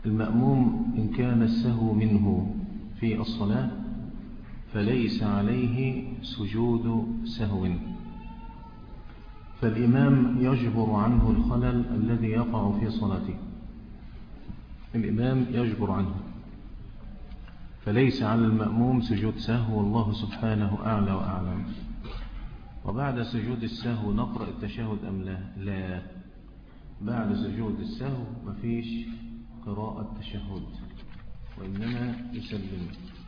المأموم إن كان السهو منه في الصلاة فليس عليه سجود سهو فالإمام يجبر عنه الخلل الذي يقع في صلاته الإمام يجبر عنه فليس على المأموم سجود سهو والله سبحانه أعلى وأعلم وبعد سجود السهو نقرأ التشهد أم لا لا بعد سجود السهو مفيش قراءة تشهد وإنما يسلم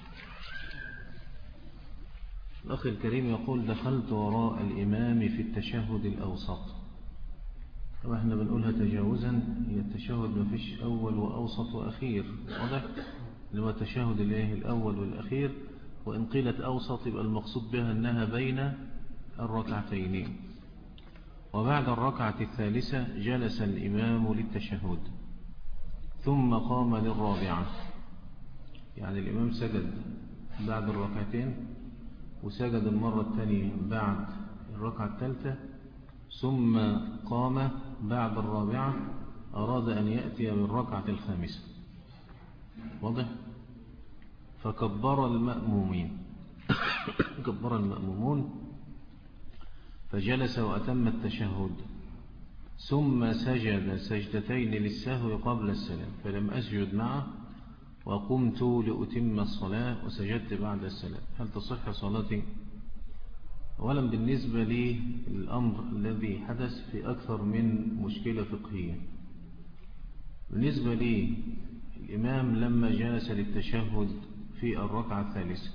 الأخ الكريم يقول دخلت وراء الإمام في التشهد الأوسط طبعا احنا بنقولها تجاوزا هي التشهد ما فيش أول وأوسط وأخير واضح اللي هو التشهد الايه الأول والأخير وإن قيلت أوسط يبقى المقصود بها أنها بين الركعتين وبعد الركعة الثالثة جلس الإمام للتشهد ثم قام للرابعة يعني الإمام سجد بعد الركعتين وسجد المرة الثانية بعد الركعة الثالثة ثم قام بعد الرابعة أراد أن يأتي بالركعة الخامسة واضح فكبر المأمومين كبر المأمومون فجلس وأتم التشهد ثم سجد سجدتين للسهو قبل السلام فلم أسجد معه وقمت لأتم الصلاة وسجدت بعد السلام هل تصح صلاتي أولا بالنسبة لي الأمر الذي حدث في أكثر من مشكلة فقهية بالنسبة لي الإمام لما جلس للتشهد في الركعة الثالثة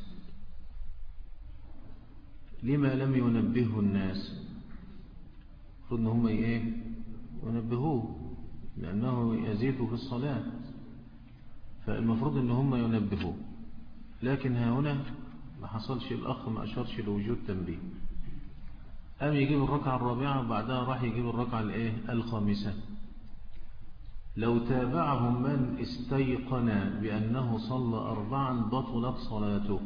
لما لم ينبهه الناس المفروض ان هم ايه ينبهوه لانه يزيد في الصلاه فالمفروض ان هم ينبهوه لكن ها هنا ما حصلش الاخ ما اشارش لوجود تنبيه قام يجيب الركعه الرابعه وبعدها راح يجيب الركعه الايه الخامسه لو تابعهم من استيقن بانه صلى اربعا بطلت صلاته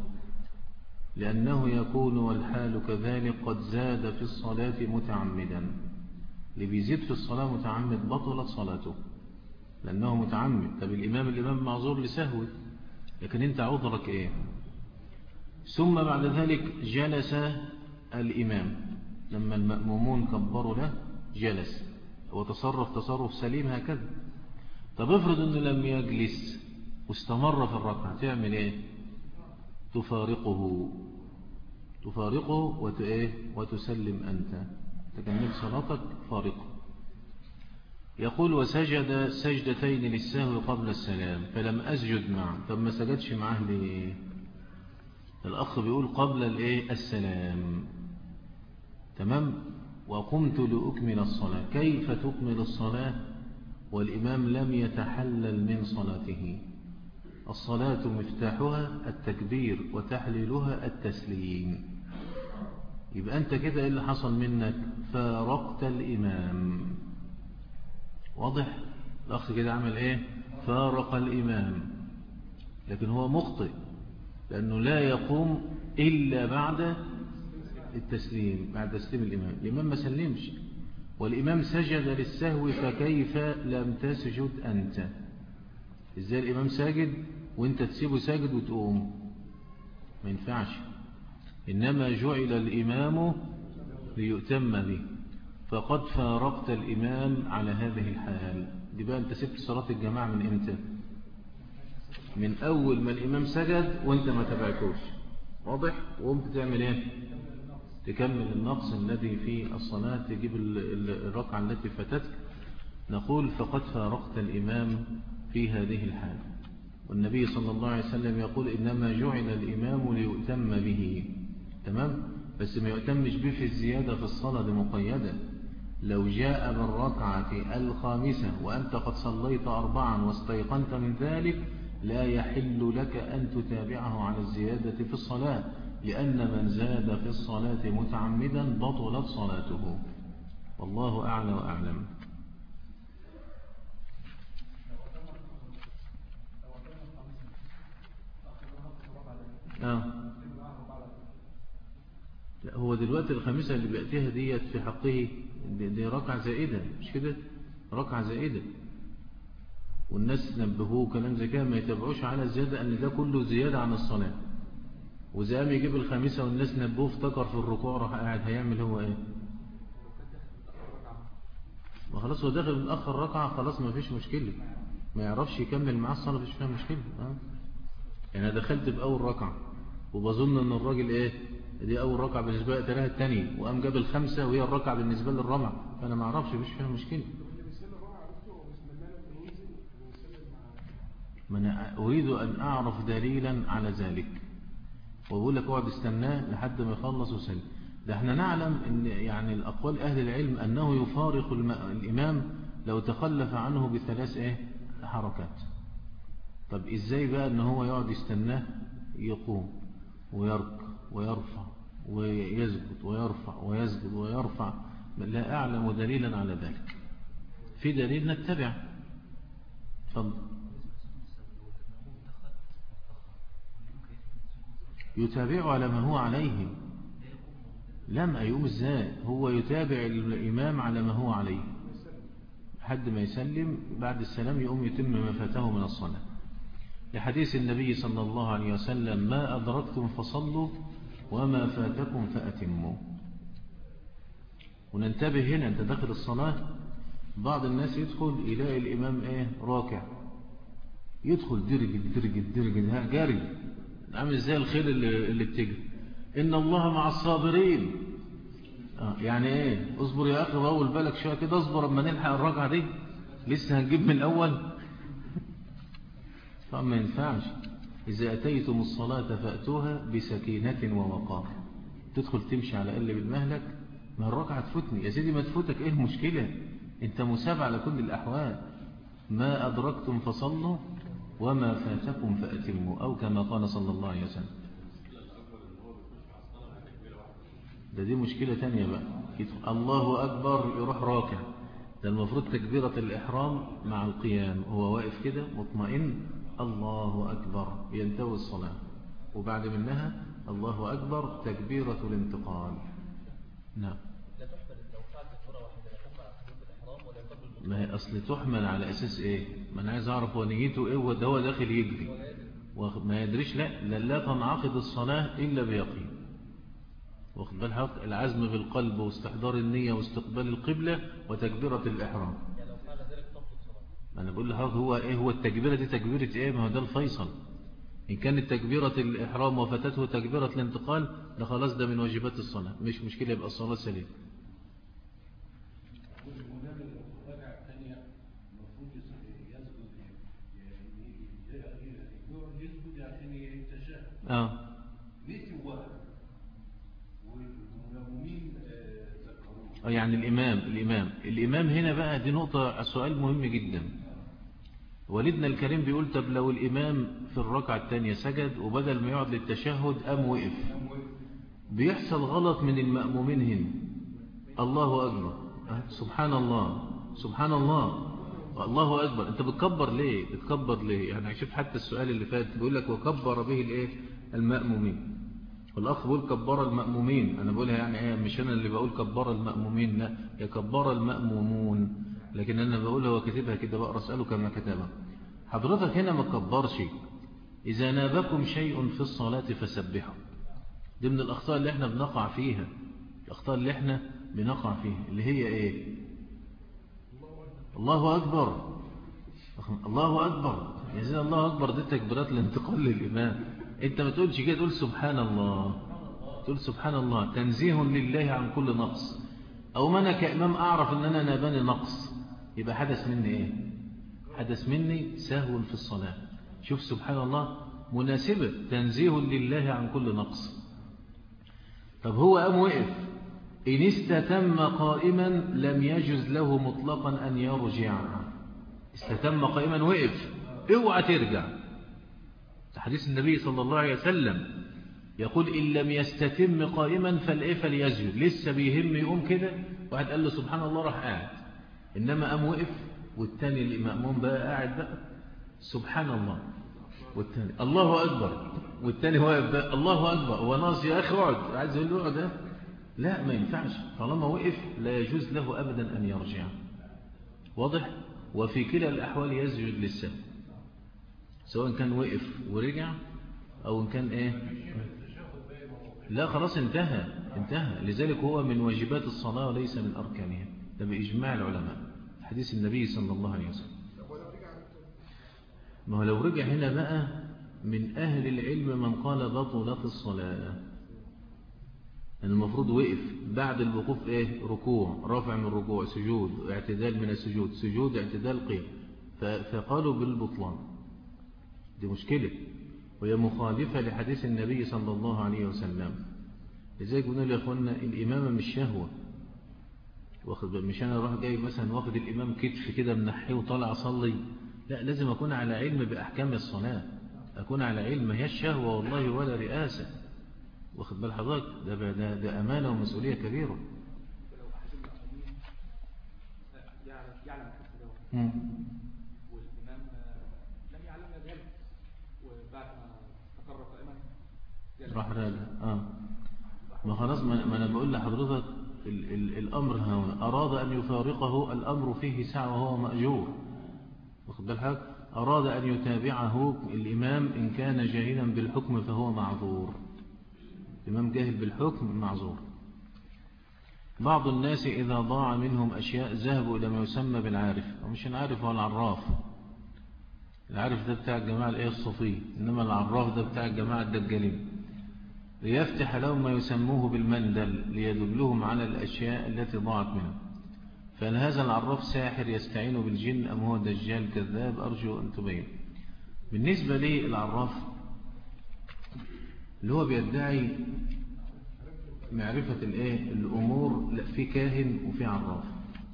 لأنه يكون والحال كذلك قد زاد في الصلاة متعمدا اللي بيزيد في الصلاة متعمد بطلت صلاته لأنه متعمد طب الإمام الإمام معذور لسهوه لكن أنت عذرك إيه ثم بعد ذلك جلس الإمام لما المأمومون كبروا له جلس وتصرف تصرف سليم هكذا طب افرض أنه لم يجلس واستمر في الركعة تعمل إيه تفارقه تفارقه وتسلم أنت تكمل صلاتك فارقه يقول وسجد سجدتين للسهو قبل السلام فلم أسجد معه طب ما سجدش معه ليه الأخ بيقول قبل الايه السلام تمام وقمت لأكمل الصلاة كيف تكمل الصلاة والإمام لم يتحلل من صلاته الصلاة مفتاحها التكبير وتحليلها التسليم يبقى أنت كده إيه اللي حصل منك فارقت الإمام واضح الأخ كده عمل إيه فارق الإمام لكن هو مخطئ لأنه لا يقوم إلا بعد التسليم بعد تسليم الإمام الإمام ما سلمش والإمام سجد للسهو فكيف لم تسجد أنت إزاي الإمام ساجد وانت تسيبه ساجد وتقوم ما ينفعش إنما جعل الإمام ليؤتم به فقد فارقت الإمام على هذه الحال دي بقى انت سبت صلاة الجماعة من امتى من أول ما الإمام سجد وانت ما تبعتوش واضح وقمت تعمل ايه تكمل النقص الذي في الصلاة تجيب الركعة التي فاتتك نقول فقد فارقت الإمام في هذه الحال والنبي صلى الله عليه وسلم يقول إنما جعل الإمام ليؤتم به تمام بس ما يؤتمش به في الزيادة في الصلاة مقيدة لو جاء بالركعة الخامسة وأنت قد صليت أربعا واستيقنت من ذلك لا يحل لك أن تتابعه على الزيادة في الصلاة لأن من زاد في الصلاة متعمدا بطلت صلاته والله أعلى وأعلم آه. لا هو دلوقتي الخامسة اللي بيأتيها ديت في حقه دي, دي ركعة زائدة مش كده ركعة زائدة والناس نبهوه كلام زي كده ما يتابعوش على الزيادة أن ده كله زيادة عن الصلاة وزي قام يجيب الخميسة والناس نبهوه افتكر في الركوع راح قاعد هيعمل هو ايه ما خلاص هو داخل من آخر ركعة خلاص ما فيش مشكلة ما يعرفش يكمل معاه الصلاة مفيش فيها مشكلة أه؟ يعني أنا دخلت بأول ركعة وبظن أن الراجل إيه دي أول ركعة بالنسبة لي تلاها الثانية وقام جاب الخمسة وهي الركعة بالنسبة لي الرابعة فأنا ما أعرفش مفيش فيها مشكلة ما أنا أريد أن أعرف دليلا على ذلك وأقول لك اقعد استناه لحد ما يخلص وسلم ده احنا نعلم ان يعني الأقوال أهل العلم أنه يفارق الإمام لو تخلف عنه بثلاث ايه حركات طب ازاي بقى ان هو يقعد يستناه يقوم ويركع ويرفع ويسجد ويرفع ويسجد ويرفع لا أعلم دليلا على ذلك في دليل نتبع تفضل يتابع على ما هو عليه لم أيوم ازاي هو يتابع الإمام على ما هو عليه حد ما يسلم بعد السلام يقوم يتم ما فاته من الصلاة لحديث النبي صلى الله عليه وسلم ما أدركتم فصلوا وما فاتكم فأتموا وننتبه هنا أنت داخل الصلاة بعض الناس يدخل يلاقي الإمام إيه راكع يدخل درج درج درج جاري عامل زي الخيل اللي, اللي بتجري إن الله مع الصابرين آه يعني إيه اصبر يا أخي وأول بالك شوية كده اصبر اما نلحق الركعة دي لسه هنجيب من الأول طبعا ما ينفعش إذا أتيتم الصلاة فأتوها بسكينة ووقار تدخل تمشي على قلب المهلك ما الركعة تفوتني يا سيدي ما تفوتك إيه المشكلة أنت مساب على كل الأحوال ما أدركتم فصلوا وما فاتكم فأتموا أو كما قال صلى الله عليه وسلم ده دي مشكلة تانية بقى الله أكبر يروح راكع ده المفروض تكبيرة الإحرام مع القيام هو واقف كده مطمئن الله أكبر ينتوي الصلاة وبعد منها الله أكبر تكبيرة الانتقال نعم ما هي أصل تحمل على أساس إيه ما أنا عايز أعرف هو نيته إيه وده هو داخل يجري ما يدريش لا لا, لا تنعقد الصلاة إلا بيقين واخد بال حق العزم في القلب واستحضار النية واستقبال القبلة وتكبيرة الإحرام أنا بقول لحضرتك هو إيه هو التكبيرة دي تكبيرة إيه ما هو ده الفيصل إن كانت تكبيرة الإحرام وفتته تكبيرة الانتقال ده خلاص ده من واجبات الصلاة مش مشكلة يبقى الصلاة سليم آه يعني الإمام الإمام الإمام هنا بقى دي نقطة سؤال مهم جدا والدنا الكريم بيقول طب لو الإمام في الركعة الثانية سجد وبدل ما يقعد للتشهد قام وقف بيحصل غلط من المأمومين هنا الله أكبر سبحان الله سبحان الله الله أكبر أنت بتكبر ليه بتكبر ليه يعني شوف حتى السؤال اللي فات بيقول لك وكبر به الايه المأمومين والأخ بيقول كبر المأمومين أنا بقولها يعني ايه مش أنا اللي بقول كبر المأمومين لا يا كبر المأمومون لكن أنا بقولها وكتبها كده بقرأ أسأله كما كتبها حضرتك هنا ما كبرش إذا نابكم شيء في الصلاة فسبحوا دي من الأخطاء اللي احنا بنقع فيها الأخطاء اللي احنا بنقع فيها اللي هي ايه الله أكبر الله أكبر يا زين الله أكبر دي تكبيرات الانتقال للإمام انت ما تقولش كده تقول سبحان الله تقول سبحان الله تنزيه لله عن كل نقص أو ما أنا كإمام أعرف أن أنا ناباني نقص يبقى حدث مني إيه حدث مني سهو في الصلاة شوف سبحان الله مناسبة تنزيه لله عن كل نقص طب هو أم وقف إن استتم قائما لم يجز له مطلقا أن يرجع استتم قائما وقف اوعى ترجع حديث النبي صلى الله عليه وسلم يقول إن لم يستتم قائما فالإيه فليسجد لسه بيهم يقوم كده واحد قال له سبحان الله راح قاعد إنما قام وقف والتاني المأموم بقى قاعد بقى سبحان الله والتاني الله أكبر والتاني واقف بقى الله أكبر هو ناقص يا أخي اقعد عايز يقول له اقعد لا ما ينفعش طالما وقف لا يجوز له أبدا أن يرجع واضح وفي كلا الأحوال يسجد للسهو سواء كان وقف ورجع أو إن كان إيه لا خلاص انتهى انتهى لذلك هو من واجبات الصلاة وليس من أركانها ده بإجماع العلماء حديث النبي صلى الله عليه وسلم ما هو لو رجع هنا بقى من أهل العلم من قال بطلت الصلاة المفروض وقف بعد الوقوف ايه ركوع رفع من الركوع سجود اعتدال من السجود سجود اعتدال قيام فقالوا بالبطلان دي مشكلة وهي مخالفة لحديث النبي صلى الله عليه وسلم لذلك قلنا يا اخوانا الإمامة مش شهوة واخد مش أنا اروح جاي مثلا واخد الإمام كتف كده منحيه وطالع أصلي لا لازم أكون على علم بأحكام الصلاة أكون على علم هي الشهوة والله ولا رئاسة واخد بال حضرتك ده, ده, ده أمانة ومسؤولية كبيرة يعلم والإمام لم يعلم ذلك وبعد ما استقر قائما راح راجع اه ما خلاص ما أنا بقول لحضرتك ال ال الأمر هنا أراد أن يفارقه الأمر فيه سعة وهو مأجور واخد بالحق أراد أن يتابعه الإمام إن كان جاهلا بالحكم فهو معذور الإمام جاهل بالحكم معذور بعض الناس إذا ضاع منهم أشياء ذهبوا إلى ما يسمى بالعارف ومش العارف هو العراف العارف ده بتاع الجماعة الإيه الصوفية إنما العراف ده بتاع الجماعة الدجالين ليفتح لهم ما يسموه بالمندل ليدلهم على الأشياء التي ضاعت منهم فهل هذا العراف ساحر يستعين بالجن أم هو دجال كذاب أرجو أن تبين بالنسبة لي العراف اللي هو بيدعي معرفة الايه الأمور لا في كاهن وفي عراف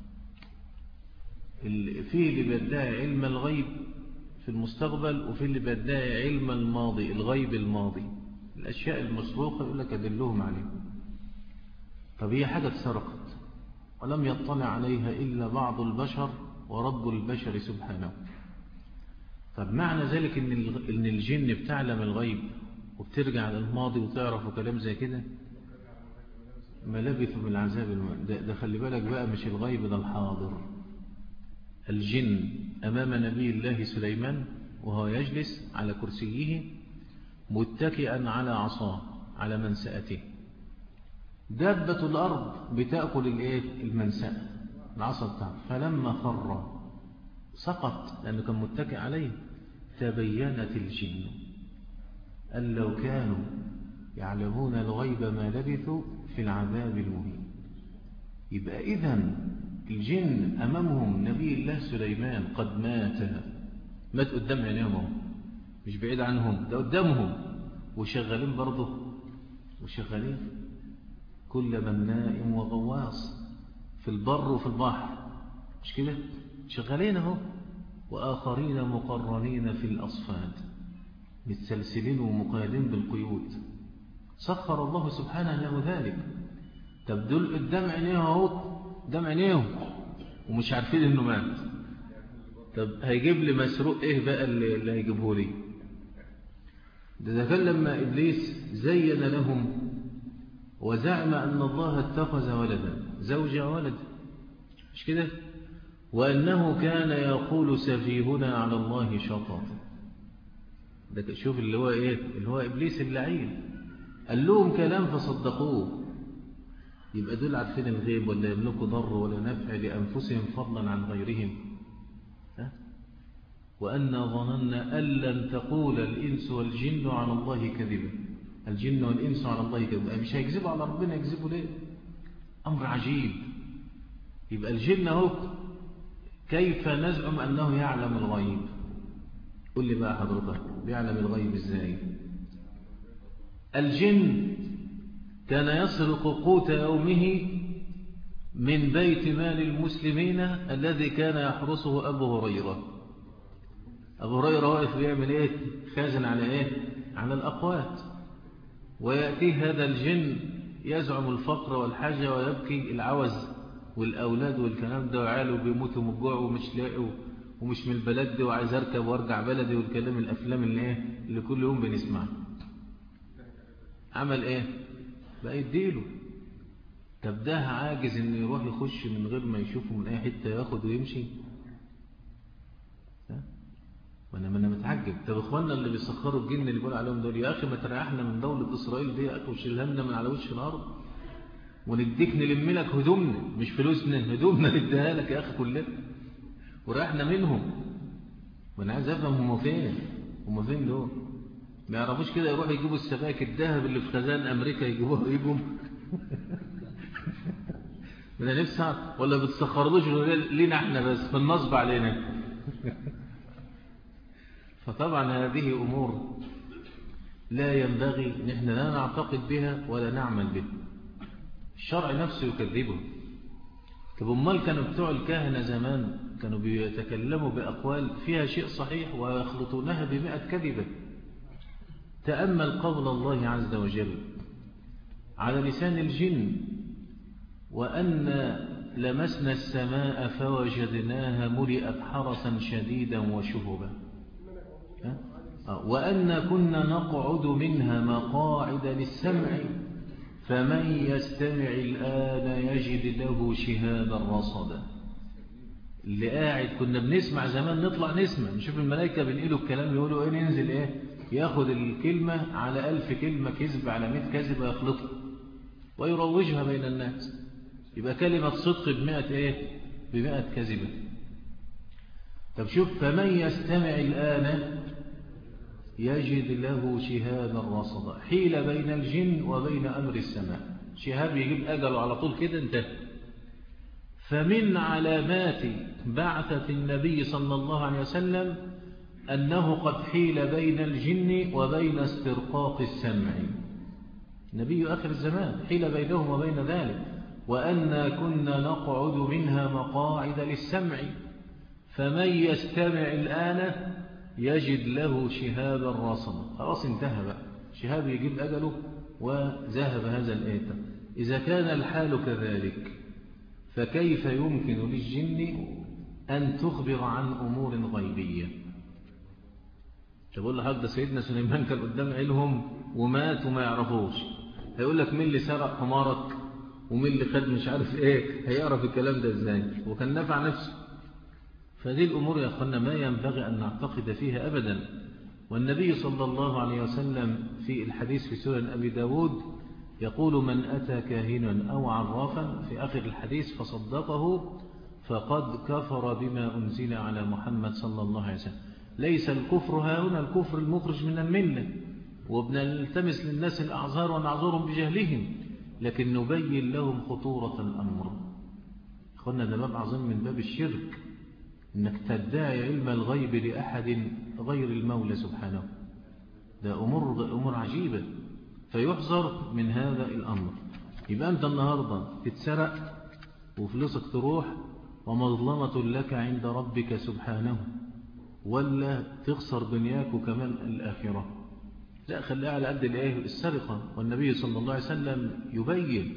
في اللي بيدعي علم الغيب في المستقبل وفي اللي بيدعي علم الماضي الغيب الماضي الأشياء المسروقة يقول لك أدلهم عليه طب هي حاجة اتسرقت ولم يطلع عليها إلا بعض البشر ورب البشر سبحانه طب معنى ذلك إن الجن بتعلم الغيب وبترجع للماضي وتعرف وكلام زي كده ما لبثوا من العذاب ده, ده خلي بالك بقى مش الغيب ده الحاضر الجن أمام نبي الله سليمان وهو يجلس على كرسيه متكئا على عصاه على منسأته دابة الأرض بتأكل الايه المنسأة العصا بتاعه فلما خر سقط لأنه كان متكئ عليه تبينت الجن أن لو كانوا يعلمون الغيب ما لبثوا في العذاب المهين يبقى إذن الجن أمامهم نبي الله سليمان قد مات مات قدام عينيهم مش بعيد عنهم ده قدامهم وشغالين برضه وشغالين كل بناء وغواص في البر وفي البحر مش كده شغالين اهو وآخرين مقرنين في الأصفاد متسلسلين ومقيدين بالقيود سخر الله سبحانه له ذلك طب دول قدام عينيهم اهو قدام عينيهم ومش عارفين انه مات طب هيجيب لي مسروق ايه بقى اللي, اللي هيجيبه لي ده ده كان لما ابليس زين لهم وزعم ان الله اتخذ ولدا زوجة ولد مش كده وانه كان يقول سفيهنا على الله شططا ده شوف اللي هو ايه اللي هو ابليس اللعين قال لهم كلام فصدقوه يبقى دول عارفين الغيب ولا يملكوا ضر ولا نفع لانفسهم فضلا عن غيرهم ها وأنا ظننا أن لن تقول الإنس والجن على الله كذبا الجن والإنس على الله كذبا مش هيكذبوا على ربنا يكذبوا ليه أمر عجيب يبقى الجن اهو كيف نزعم أنه يعلم الغيب قل لي بقى حضرتك بيعلم الغيب ازاي الجن كان يسرق قوت يومه من بيت مال المسلمين الذي كان يحرسه أبو هريرة أبو هريرة واقف بيعمل إيه خازن على إيه على الأقوات ويأتيه هذا الجن يزعم الفقر والحاجة ويبكي العوز والأولاد والكلام ده وعاله بيموتوا من الجوع ومش لاقوا ومش من البلد دي وعايز أركب وارجع بلدي والكلام الأفلام اللي إيه اللي كل يوم بنسمعها عمل إيه بقى يديله طب ده عاجز إنه يروح يخش من غير ما يشوفه من أي حتة ياخد ويمشي وانا ما انا متعجب طب اخواننا اللي بيسخروا الجن اللي بيقول عليهم دول يا اخي ما تريحنا من دولة اسرائيل دي يا اخي وشيلها لنا من على وش الارض ونديك نلم لك هدومنا مش فلوسنا هدومنا نديها لك يا اخي كلنا وريحنا منهم وانا عايز افهم هم فين هم فين دول ما يعرفوش كده يروحوا يجيبوا السبائك الذهب اللي في خزان امريكا يجيبوها يجوا من نفسي ولا بتسخرلوش لينا احنا بس في النصب علينا فطبعا هذه أمور لا ينبغي نحن لا نعتقد بها ولا نعمل بها الشرع نفسه يكذبه طب امال كانوا بتوع الكهنة زمان كانوا بيتكلموا بأقوال فيها شيء صحيح ويخلطونها بمئة كذبة تأمل قول الله عز وجل على لسان الجن وأن لمسنا السماء فوجدناها ملئت حرسا شديدا وشهبا وأن كنا نقعد منها مقاعد للسمع فمن يستمع الآن يجد له شهابا رصدا اللي قاعد كنا بنسمع زمان نطلع نسمع نشوف الملائكة بنقلوا الكلام يقولوا ايه ننزل ايه ياخد الكلمة على ألف كلمة كذب على مئة كذب يخلطها ويروجها بين الناس يبقى كلمة صدق بمئة ايه بمئة كذبة طب شوف فمن يستمع الآن يجد له شهابا رصدا حيل بين الجن وبين أمر السماء شهاب يجيب أجله على طول كده انتهى فمن علامات بعثة النبي صلى الله عليه وسلم أنه قد حيل بين الجن وبين استرقاق السمع نبي آخر الزمان حيل بينهم وبين ذلك وأنا كنا نقعد منها مقاعد للسمع فمن يستمع الآن يجد له شهابا رصدا خلاص انتهى بقى شهاب يجيب أجله وذهب هذا الآية إذا كان الحال كذلك فكيف يمكن للجن أن تخبر عن أمور غيبية تقول لحد سيدنا سليمان كان قدام عيلهم ومات وما يعرفوش هيقول لك مين اللي سرق حمارك ومين اللي خد مش عارف ايه هيعرف الكلام ده ازاي وكان نفع نفسه فهذه الأمور يا أخوانا ما ينبغي أن نعتقد فيها أبدا والنبي صلى الله عليه وسلم في الحديث في سورة أبي داود يقول من أتى كاهنا أو عرافا في آخر الحديث فصدقه فقد كفر بما أنزل على محمد صلى الله عليه وسلم ليس الكفر هنا الكفر المخرج من الملة وبنلتمس للناس الأعذار ونعذرهم بجهلهم لكن نبين لهم خطورة الأمر أخوانا ده باب عظيم من باب الشرك انك تدعي علم الغيب لأحد غير المولى سبحانه ده أمور, أمور عجيبة فيحذر من هذا الأمر يبقى أنت النهاردة تتسرق وفلوسك تروح ومظلمة لك عند ربك سبحانه ولا تخسر دنياك وكمان الآخرة لا خليها على قد الايه السرقة والنبي صلى الله عليه وسلم يبين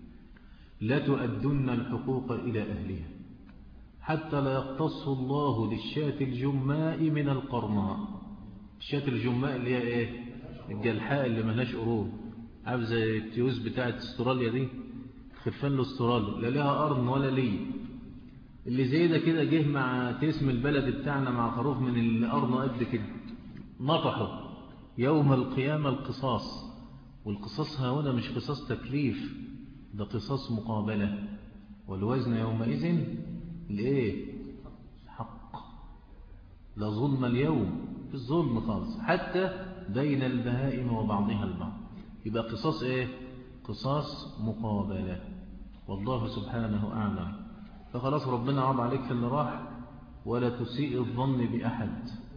لا تؤدن الحقوق إلى أهلها حتى لا يقتص الله للشاة الجماء من القرناء الشاة الجماء اللي هي ايه الجلحاء اللي ملهاش قرون عارف زي التيوز بتاعت استراليا دي خرفان الاسترالي لا لها قرن ولا ليه اللي زي ده كده جه مع تسم البلد بتاعنا مع خروف من القرن قد كده نطحه يوم القيامة القصاص والقصاص هنا مش قصاص تكليف ده قصاص مقابلة والوزن يومئذ لإيه حق لا ظلم اليوم في الظلم خالص حتى بين البهائم وبعضها البعض يبقى قصاص إيه قصاص مقابلة والله سبحانه أعلم فخلاص ربنا عرض عليك في اللي راح ولا تسيء الظن بأحد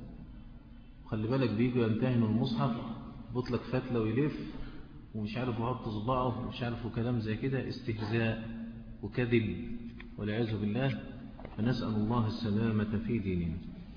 خلي بالك بيجوا ينتهنوا المصحف بطلق فتلة ويلف ومش عارف يحط صباعه ومش عارف وكلام زي كده استهزاء وكذب والعياذ بالله فنسأل الله السلامة في ديننا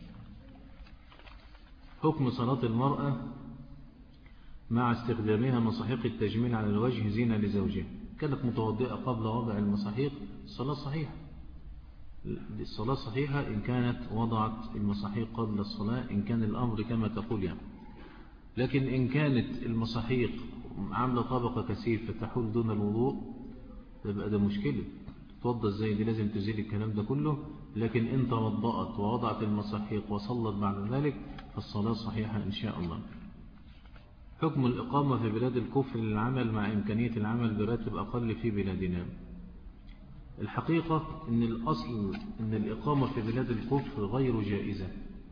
حكم صلاة المرأة مع استخدامها مصاحيق التجميل على الوجه زينة لزوجها كانت متوضئة قبل وضع المصاحيق الصلاة صحيحة الصلاة صحيحة إن كانت وضعت المصاحيق قبل الصلاة إن كان الأمر كما تقول يعني لكن إن كانت المصاحيق عاملة طبقة كثيف فتحول دون الوضوء يبقى ده مشكلة توضى ازاي دي لازم تزيل الكلام ده كله لكن إن توضأت ووضعت المصاحيق وصلت بعد ذلك فالصلاة صحيحة إن شاء الله حكم الإقامة في بلاد الكفر للعمل مع إمكانية العمل براتب أقل في بلادنا الحقيقة أن الأصل أن الإقامة في بلاد الكفر غير جائزة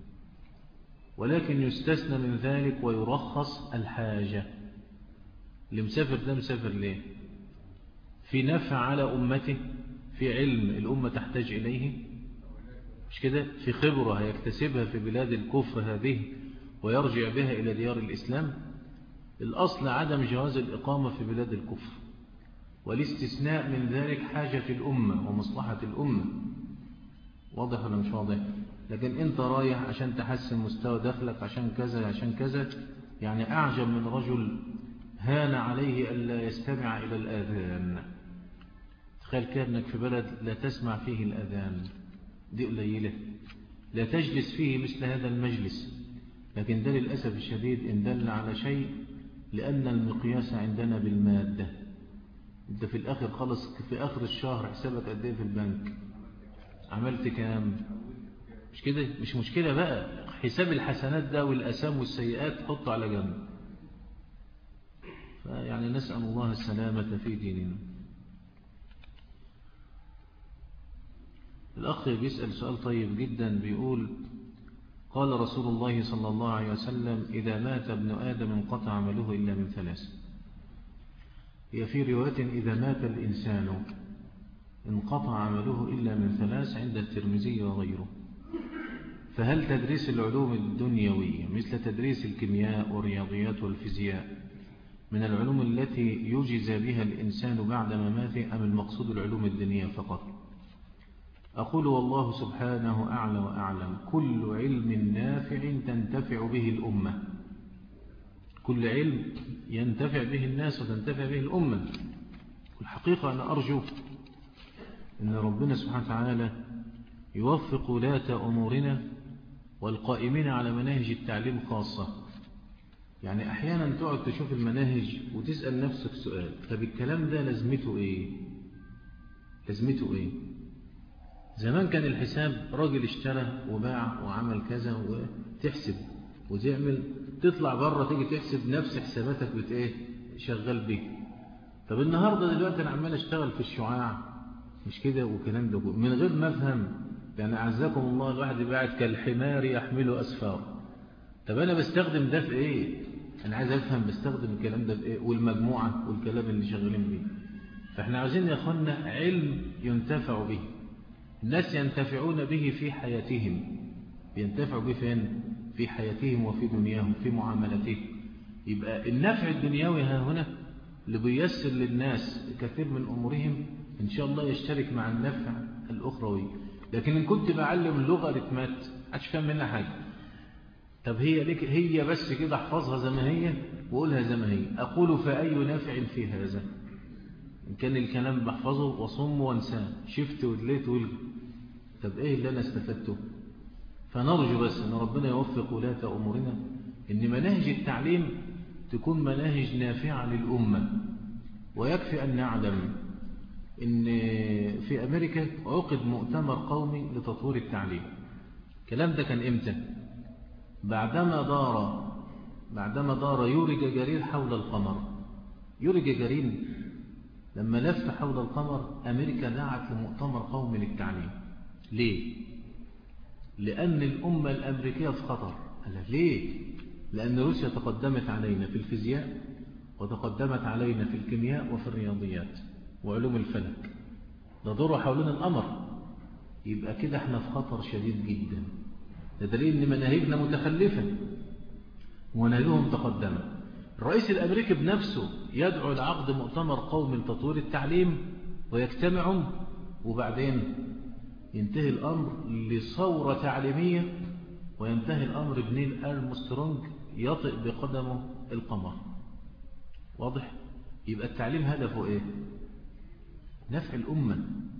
ولكن يستثنى من ذلك ويرخص الحاجة اللي مسافر ده مسافر ليه في نفع على أمته في علم الأمة تحتاج إليه مش كده في خبرة هيكتسبها في بلاد الكفر هذه ويرجع بها إلى ديار الإسلام الأصل عدم جواز الإقامة في بلاد الكفر والاستثناء من ذلك حاجة الأمة ومصلحة الأمة واضح ولا مش واضح لكن انت رايح عشان تحسن مستوى دخلك عشان كذا عشان كذا يعني أعجب من رجل هان عليه ألا يستمع إلى الآذان تخيل كأنك في بلد لا تسمع فيه الأذان دي قليلة لا تجلس فيه مثل هذا المجلس لكن ده للأسف الشديد إن دل على شيء لأن المقياس عندنا بالمادة انت في الآخر خلص في آخر الشهر حسابك قد ايه في البنك عملت كام مش كده مش مشكلة بقى حساب الحسنات ده والأسام والسيئات حطه على جنب فيعني نسأل الله السلامة في ديننا الأخ بيسأل سؤال طيب جدا بيقول قال رسول الله صلى الله عليه وسلم إذا مات ابن آدم انقطع عمله إلا من ثلاث هي في رواية إذا مات الإنسان انقطع عمله إلا من ثلاث عند الترمذي وغيره فهل تدريس العلوم الدنيوية مثل تدريس الكيمياء والرياضيات والفيزياء من العلوم التي يجز بها الإنسان بعد مماته أم المقصود العلوم الدينية فقط أقول والله سبحانه أعلى وأعلم كل علم نافع تنتفع به الأمة كل علم ينتفع به الناس وتنتفع به الأمة الحقيقة أنا أرجو أن ربنا سبحانه وتعالى يوفق ولاة أمورنا والقائمين على مناهج التعليم خاصة يعني أحيانا تقعد تشوف المناهج وتسأل نفسك سؤال طب الكلام ده لازمته إيه لازمته إيه زمان كان الحساب راجل اشترى وباع وعمل كذا وتحسب وتعمل تطلع بره تيجي تحسب نفس حساباتك بت ايه شغال بيه طب النهارده دلوقتي انا عمال اشتغل في الشعاع مش كده وكلام ده من غير ما افهم يعني اعزكم الله الواحد يبعد كالحمار يحمل اسفار طب انا بستخدم ده في ايه انا عايز افهم بستخدم الكلام ده في ايه والمجموعه والكلام اللي شغالين بيه فاحنا عايزين يا اخوانا علم ينتفع به الناس ينتفعون به في حياتهم ينتفعوا به فين في حياتهم وفي دنياهم في معاملتهم يبقى النفع الدنيوي ها هنا اللي بيسر للناس كثير من أمورهم إن شاء الله يشترك مع النفع الأخروي لكن إن كنت بعلم لغة رتمات عادش فاهم منها حاجة طب هي لك هي بس كده احفظها زي ما هي وقولها زي ما هي أقول فأي نافع في هذا إن كان الكلام بحفظه وصم وانساه شفت ودليت ولغي طب إيه اللي أنا استفدته فنرجو بس أن ربنا يوفق ولاة أمورنا أن مناهج التعليم تكون مناهج نافعة للأمة ويكفي أن نعلم أن في أمريكا عقد مؤتمر قومي لتطوير التعليم الكلام ده كان إمتى بعدما دار بعدما دار يوري جاجارين حول القمر يوري جاجارين لما لف حول القمر أمريكا دعت لمؤتمر قومي للتعليم ليه لأن الأمة الأمريكية في خطر قال ليه لأن روسيا تقدمت علينا في الفيزياء وتقدمت علينا في الكيمياء وفي الرياضيات وعلوم الفلك ده دوروا حوالين القمر يبقى كده احنا في خطر شديد جدا ده دليل ان مناهجنا متخلفة ومناهجهم تقدمت الرئيس الأمريكي بنفسه يدعو لعقد مؤتمر قومي لتطوير التعليم ويجتمعوا وبعدين ينتهي الأمر لثورة تعليمية وينتهي الأمر بنيل أرمسترونج يطئ بقدمه القمر واضح؟ يبقى التعليم هدفه إيه؟ نفع الأمة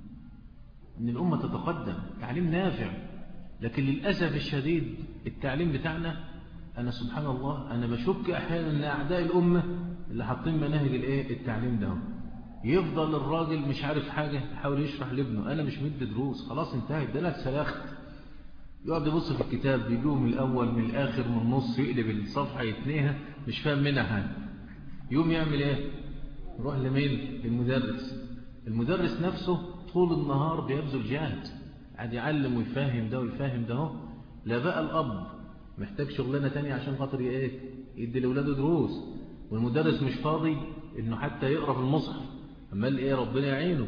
أن الأمة تتقدم تعليم نافع لكن للأسف الشديد التعليم بتاعنا أنا سبحان الله أنا بشك أحيانا أن أعداء الأمة اللي حاطين مناهج الإيه التعليم ده يفضل الراجل مش عارف حاجة يحاول يشرح لابنه أنا مش مدي دروس خلاص انتهت ده أنا اتسلخت يقعد يبص في الكتاب بيجيبه من الأول من الآخر من النص يقلب الصفحة يتنيها مش فاهم منها حاجة يوم يعمل ايه يروح لمين للمدرس المدرس نفسه طول النهار بيبذل جهد قاعد يعلم ويفهم ده ويفهم ده هو لا بقى الأب محتاج شغلانة تانية عشان خاطر ايه يدي لأولاده دروس والمدرس مش فاضي انه حتى يقرأ في المصحف أمال ايه ربنا يعينه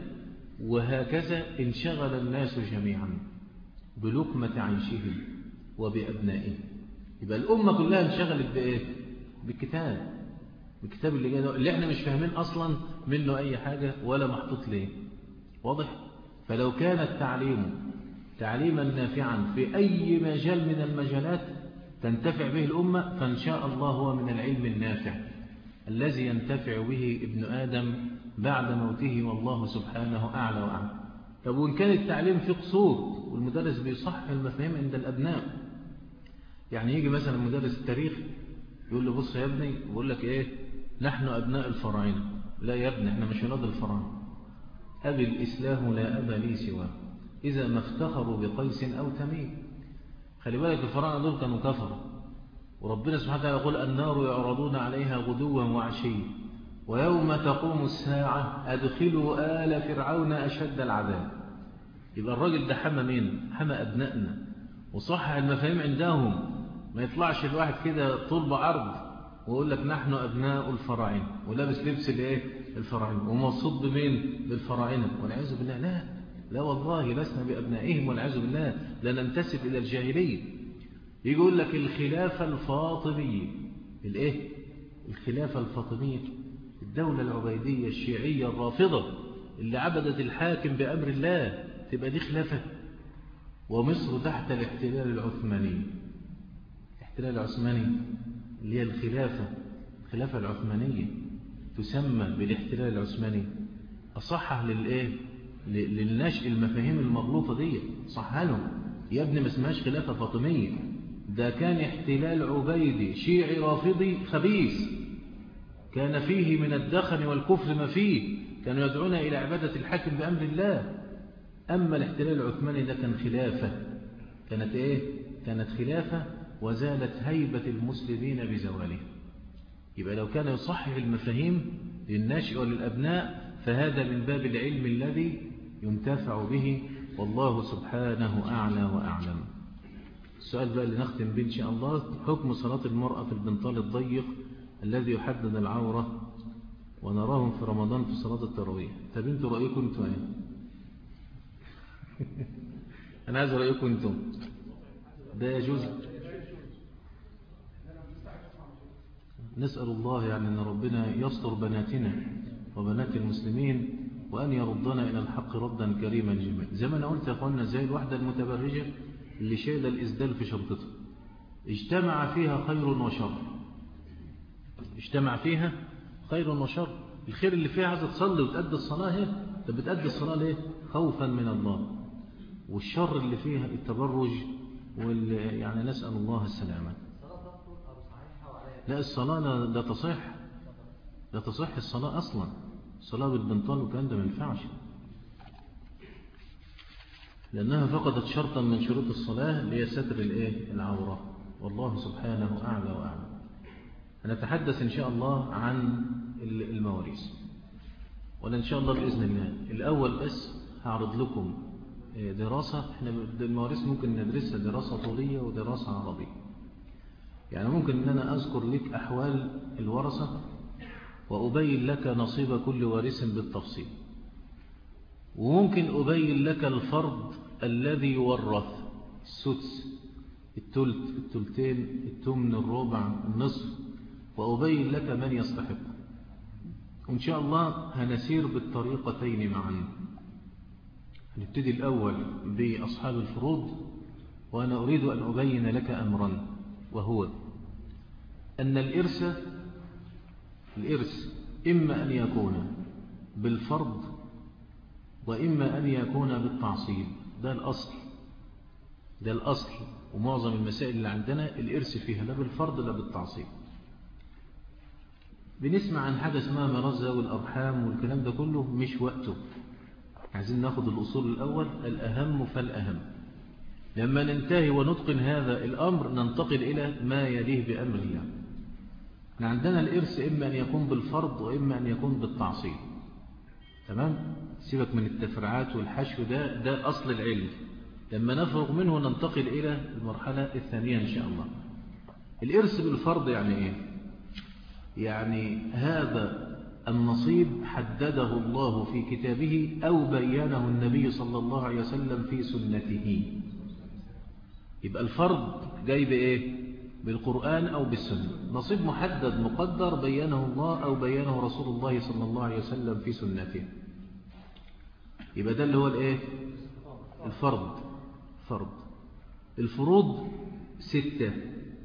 وهكذا انشغل الناس جميعا بلقمة عيشهم وبأبنائهم يبقى الأمة كلها انشغلت بإيه بالكتاب بالكتاب اللي جاي اللي احنا مش فاهمين أصلا منه أي حاجة ولا محطوط ليه واضح فلو كان التعليم تعليما نافعا في أي مجال من المجالات تنتفع به الأمة فإن شاء الله هو من العلم النافع الذي ينتفع به ابن آدم بعد موته والله سبحانه أعلى وأعلى طب وإن كان التعليم في قصور والمدرس بيصح المفاهيم عند الأبناء يعني يجي مثلا مدرس التاريخ يقول له بص يا ابني بقول لك ايه نحن أبناء الفراعنة لا يا ابني احنا مش ولاد الفراعنة أبي الإسلام لا أبا لي سواه إذا ما افتخروا بقيس أو تميم خلي بالك الفراعنة دول كانوا كفروا وربنا سبحانه وتعالى يقول النار يعرضون عليها غدوا وعشيا ويوم تقوم الساعة أدخلوا آل فرعون أشد العذاب يبقى الراجل ده حمى مين حمى أبنائنا وصحح المفاهيم عندهم ما يطلعش الواحد كده طول بعرض ويقول لك نحن أبناء الفراعنة ولابس لبس الايه الفراعنة وموصوب بمين بالفراعنة والعياذ بالله لا لا والله لسنا بأبنائهم والعياذ بالله لا ننتسب إلى الجاهلية يجي يقول لك الخلافة الفاطمية الايه الخلافة الفاطمية الدولة العبيدية الشيعية الرافضة اللي عبدت الحاكم بأمر الله تبقى دي خلافة ومصر تحت الاحتلال العثماني الاحتلال العثماني اللي هي الخلافة الخلافة العثمانية تسمى بالاحتلال العثماني أصحح للإيه للنشء المفاهيم المغلوطة دي صح لهم يا ابني ما اسمهاش خلافة فاطمية ده كان احتلال عبيدي شيعي رافضي خبيث كان فيه من الدخن والكفر ما فيه كانوا يدعون إلى عبادة الحاكم بأمر الله أما الاحتلال العثماني ده كان خلافة كانت إيه؟ كانت خلافة وزالت هيبة المسلمين بزواله يبقى لو كان يصحح المفاهيم للناشئ وللأبناء فهذا من باب العلم الذي ينتفع به والله سبحانه أعلى وأعلم السؤال بقى اللي نختم به إن شاء الله حكم صلاة المرأة في البنطال الضيق الذي يحدد العورة ونراهم في رمضان في صلاة التراويح طب انتوا رأيكم انتوا ايه انا عايز رأيكم انتوا ده يجوز نسأل الله يعني ان ربنا يستر بناتنا وبنات المسلمين وأن يردنا إلى الحق ردا كريما جميلا زي ما أنا قلت يا أخوانا زي الوحدة المتبرجة اللي شايله الإسدال في شنطتها اجتمع فيها خير وشر اجتمع فيها خير وشر الخير اللي فيها عايزة تصلي وتأدي الصلاة هي طب بتأدي الصلاة ليه خوفا من الله والشر اللي فيها التبرج وال يعني نسأل الله السلامة لا الصلاة لا, لا تصح لا تصح الصلاة أصلا الصلاة بالبنطال والكلام ده ما ينفعش لأنها فقدت شرطا من شروط الصلاة اللي هي ستر الايه العورة والله سبحانه أعلى وأعلى هنتحدث إن شاء الله عن المواريث ولا إن شاء الله بإذن الله الأول بس هعرض لكم دراسة احنا المواريث ممكن ندرسها دراسة طولية ودراسة عربية يعني ممكن أن أنا أذكر لك أحوال الورثة وأبين لك نصيب كل وارث بالتفصيل وممكن أبين لك الفرض الذي يورث السدس التلت التلتين التمن الربع النصف وأبين لك من يستحق وإن شاء الله هنسير بالطريقتين معا هنبتدي الأول بأصحاب الفروض وأنا أريد أن أبين لك أمرا وهو أن الإرث الإرث إما أن يكون بالفرض وإما أن يكون بالتعصيب ده الأصل ده الأصل ومعظم المسائل اللي عندنا الإرث فيها لا بالفرض لا بالتعصيب بنسمع عن حاجة اسمها مرزة والأرحام والكلام ده كله مش وقته عايزين ناخد الأصول الأول الأهم فالأهم لما ننتهي ونتقن هذا الأمر ننتقل إلى ما يليه بأمر الله احنا عندنا الإرث إما أن يكون بالفرض وإما أن يكون بالتعصيب تمام سيبك من التفرعات والحشو ده ده أصل العلم لما نفرغ منه ننتقل إلى المرحلة الثانية إن شاء الله الإرث بالفرض يعني إيه يعني هذا النصيب حدده الله في كتابه أو بينه النبي صلى الله عليه وسلم في سنته يبقى الفرض جاي بإيه بالقرآن أو بالسنة نصيب محدد مقدر بينه الله أو بينه رسول الله صلى الله عليه وسلم في سنته يبقى ده اللي هو الإيه الفرض فرض الفروض ستة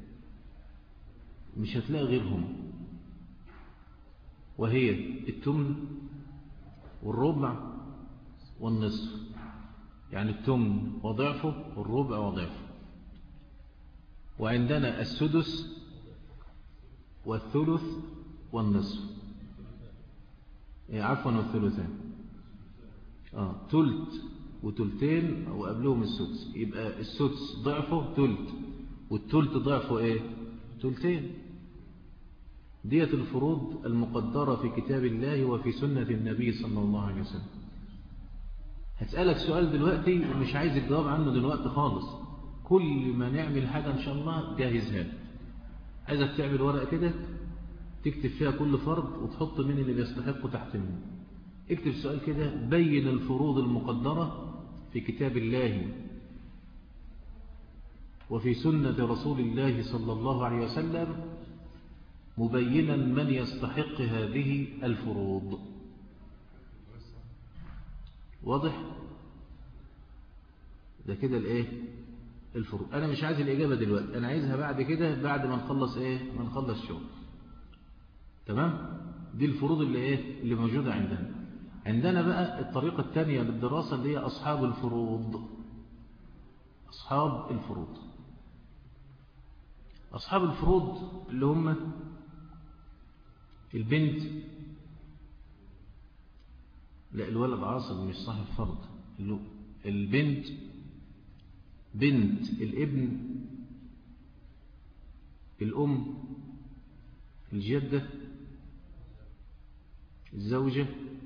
مش هتلاقي غيرهم وهي التمن والربع والنصف يعني التمن وضعفه والربع وضعفه وعندنا السدس والثلث والنصف إيه، عفوا والثلثان اه تلت وتلتين وقبلهم السدس يبقى السدس ضعفه تلت والتلت ضعفه ايه تلتين دية الفروض المقدرة في كتاب الله وفي سنة النبي صلى الله عليه وسلم هسألك سؤال دلوقتي ومش عايز الجواب عنه دلوقتي خالص كل ما نعمل حاجة إن شاء الله جاهزها عايزك تعمل ورقة كده تكتب فيها كل فرض وتحط مين اللي بيستحقه تحت منه اكتب سؤال كده بين الفروض المقدرة في كتاب الله وفي سنة رسول الله صلى الله عليه وسلم مبينا من يستحق هذه الفروض واضح ده كده الايه الفروض انا مش عايز الاجابه دلوقتي انا عايزها بعد كده بعد ما نخلص ايه ما نخلص شغل تمام دي الفروض اللي ايه اللي موجوده عندنا عندنا بقى الطريقه الثانيه للدراسه اللي هي اصحاب الفروض اصحاب الفروض اصحاب الفروض اللي هم البنت لا الولد عاصب مش صاحب فرض البنت بنت الابن الأم الجدة الزوجة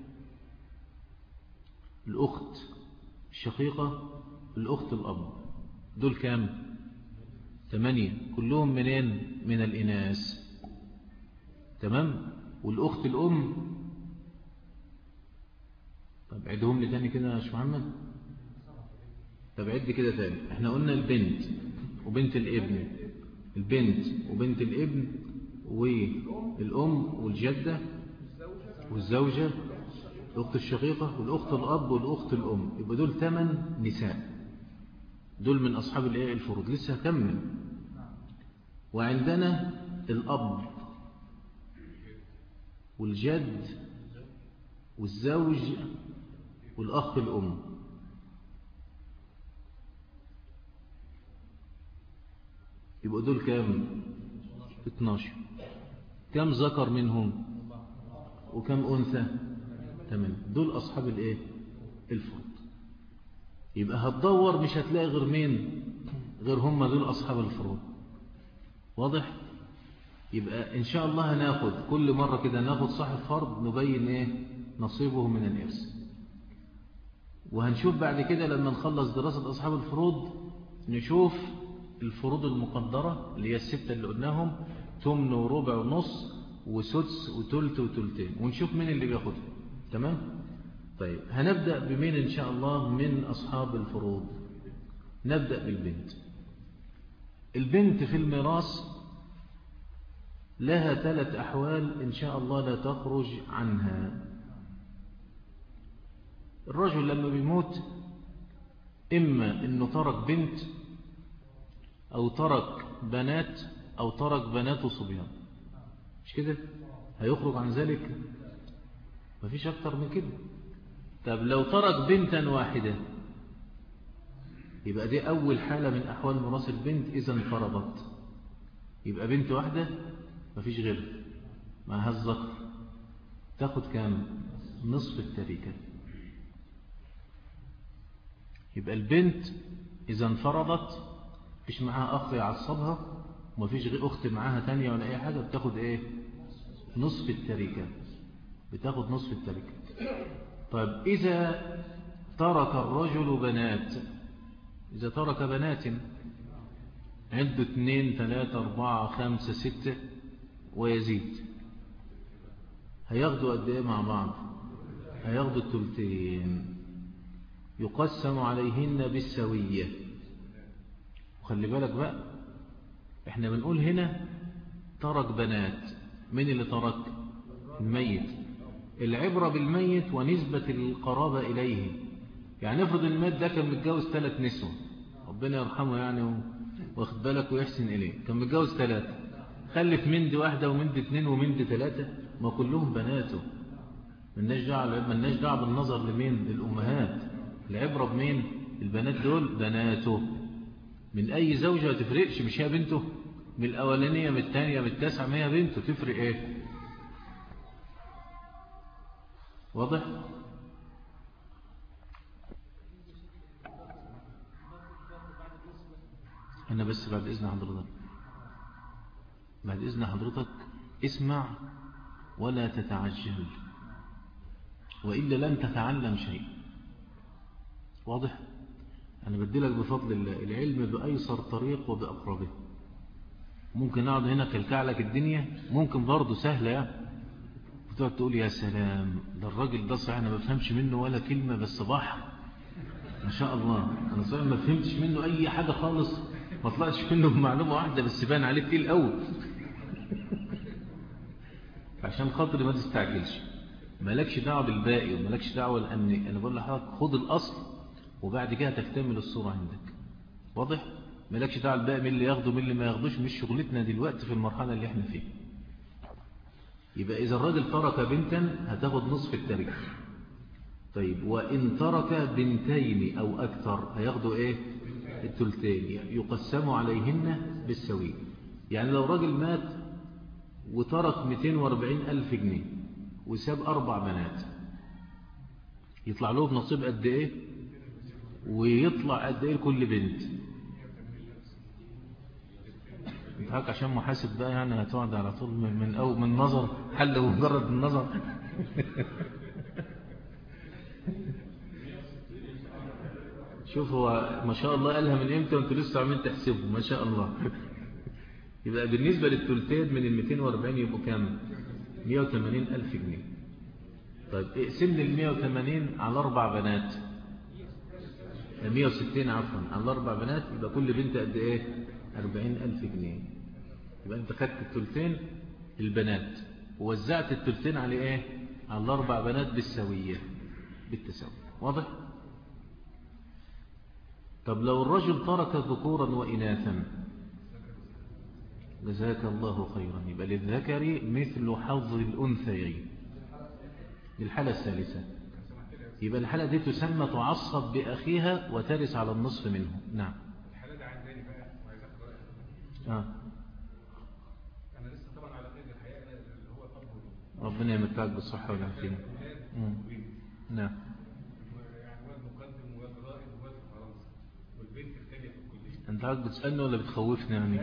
الأخت الشقيقة الأخت الأب دول كام ثمانية كلهم منين من الإناث تمام والأخت الأم طب عدهم لي تاني كده يا شو محمد طب عد كده تاني احنا قلنا البنت وبنت الابن البنت وبنت الابن والأم والجدة والزوجة الأخت الشقيقة والأخت الأب والأخت الأم يبقى دول ثمان نساء دول من أصحاب الإيه الفروض لسه هكمل وعندنا الأب والجد والزوج والأخ الأم يبقى دول كام 12 كم ذكر منهم وكم أنثى تمام دول أصحاب الإيه الفرد يبقى هتدور مش هتلاقي غير مين غير هم دول أصحاب الفروض واضح يبقى إن شاء الله هناخد كل مرة كده ناخد صاحب فرض نبين إيه نصيبه من الإرث وهنشوف بعد كده لما نخلص دراسة أصحاب الفروض نشوف الفروض المقدرة اللي هي الستة اللي قلناهم تمن وربع ونص وسدس وتلت وتلتين ونشوف مين اللي بياخدها تمام طيب هنبدأ بمين إن شاء الله من أصحاب الفروض نبدأ بالبنت البنت في الميراث لها ثلاث أحوال إن شاء الله لا تخرج عنها الرجل لما بيموت إما أنه ترك بنت أو ترك بنات أو ترك بنات وصبيان مش كده هيخرج عن ذلك مفيش أكتر من كده طب لو ترك بنتا واحدة يبقى دي أول حالة من أحوال ميراث البنت إذا انفرضت يبقى بنت واحدة مفيش غيرها معها الذكر تاخد كام نصف التركة يبقى البنت إذا انفرضت مفيش معاها أخت يعصبها ومفيش غير أخت معاها تانية ولا أي حاجة بتاخد إيه نصف التركة بتاخد نصف التركة طيب إذا ترك الرجل بنات إذا ترك بنات عنده اثنين ثلاثة أربعة خمسة ستة ويزيد هياخدوا قد إيه مع بعض هياخدوا التلتين يقسم عليهن بالسوية وخلي بالك بقى احنا بنقول هنا ترك بنات من اللي ترك الميت العبرة بالميت ونسبة القرابة إليه يعني افرض الميت ده كان متجوز ثلاث نسوة ربنا يرحمه يعني واخد بالك ويحسن إليه كان متجوز ثلاثة خلف من دي واحدة ومن دي اثنين ومن دي ثلاثة ما كلهم بناته ملناش دعوه ملناش دعوه بالنظر لمين للأمهات العبرة بمين البنات دول بناته من أي زوجة ما تفرقش مش هي بنته من الأولانية من الثانية من التاسعة ما هي بنته تفرق إيه واضح أنا بس بعد إذن حضرتك بعد إذن حضرتك اسمع ولا تتعجل وإلا لن تتعلم شيء واضح أنا بدلك بفضل الله العلم بأيسر طريق وبأقربه ممكن أقعد هنا كلكع لك الدنيا ممكن برضه سهلة يا وتقعد تقول يا سلام ده الراجل ده صحيح أنا ما بفهمش منه ولا كلمة بس بحر ما شاء الله أنا صحيح ما فهمتش منه أي حاجة خالص ما طلعتش منه بمعلومة واحدة بس بان عليه تقيل قوي عشان خاطر ما تستعجلش مالكش دعوه بالباقي ومالكش دعوه لان انا بقول لحضرتك خد الاصل وبعد كده تكتمل الصوره عندك واضح مالكش دعوه بالباقي مين اللي ياخده مين اللي ما ياخدوش مش شغلتنا دلوقتي في المرحله اللي احنا فيها يبقى اذا الراجل ترك بنتا هتاخد نصف التركه طيب وان ترك بنتين او اكثر هياخدوا ايه الثلثين يقسم عليهن بالسوي يعني لو راجل مات وترك 240 ألف جنيه وساب أربع بنات يطلع له بنصيب قد إيه ويطلع قد إيه لكل بنت انت هاك عشان محاسب بقى يعني هتقعد على طول من, من أو من نظر حل مجرد النظر شوف هو ما شاء الله قالها من امتى وانتوا لسه عاملين تحسبوا ما شاء الله يبقى بالنسبة للثلثين من ال 240 يبقوا كام 180 ألف جنيه طيب اقسم لي ال 180 على أربع بنات 160 عفوا على أربع بنات يبقى كل بنت قد إيه 40 ألف جنيه يبقى أنت خدت الثلثين البنات ووزعت الثلثين على إيه على الأربع بنات بالسوية بالتساوي واضح طب لو الرجل ترك ذكورا وإناثا جزاك الله خيرا يبقى للذكر مثل حظ الأنثيين للحالة الثالثة يبقى الحالة دي تسمى تعصب بأخيها وترث على النصف منه نعم الحالة دي عندي بقى وعايز اخد رأيك آه. انا لسه طبعا على قيد الحياة اللي هو الاب والام ربنا يمتعك بالصحة والعافية مم. نعم يعني واد مقدم وواد رائد وواد في فرنسا والبنت الثانية في الكلية انت عاد بتسألني ولا بتخوفني يعني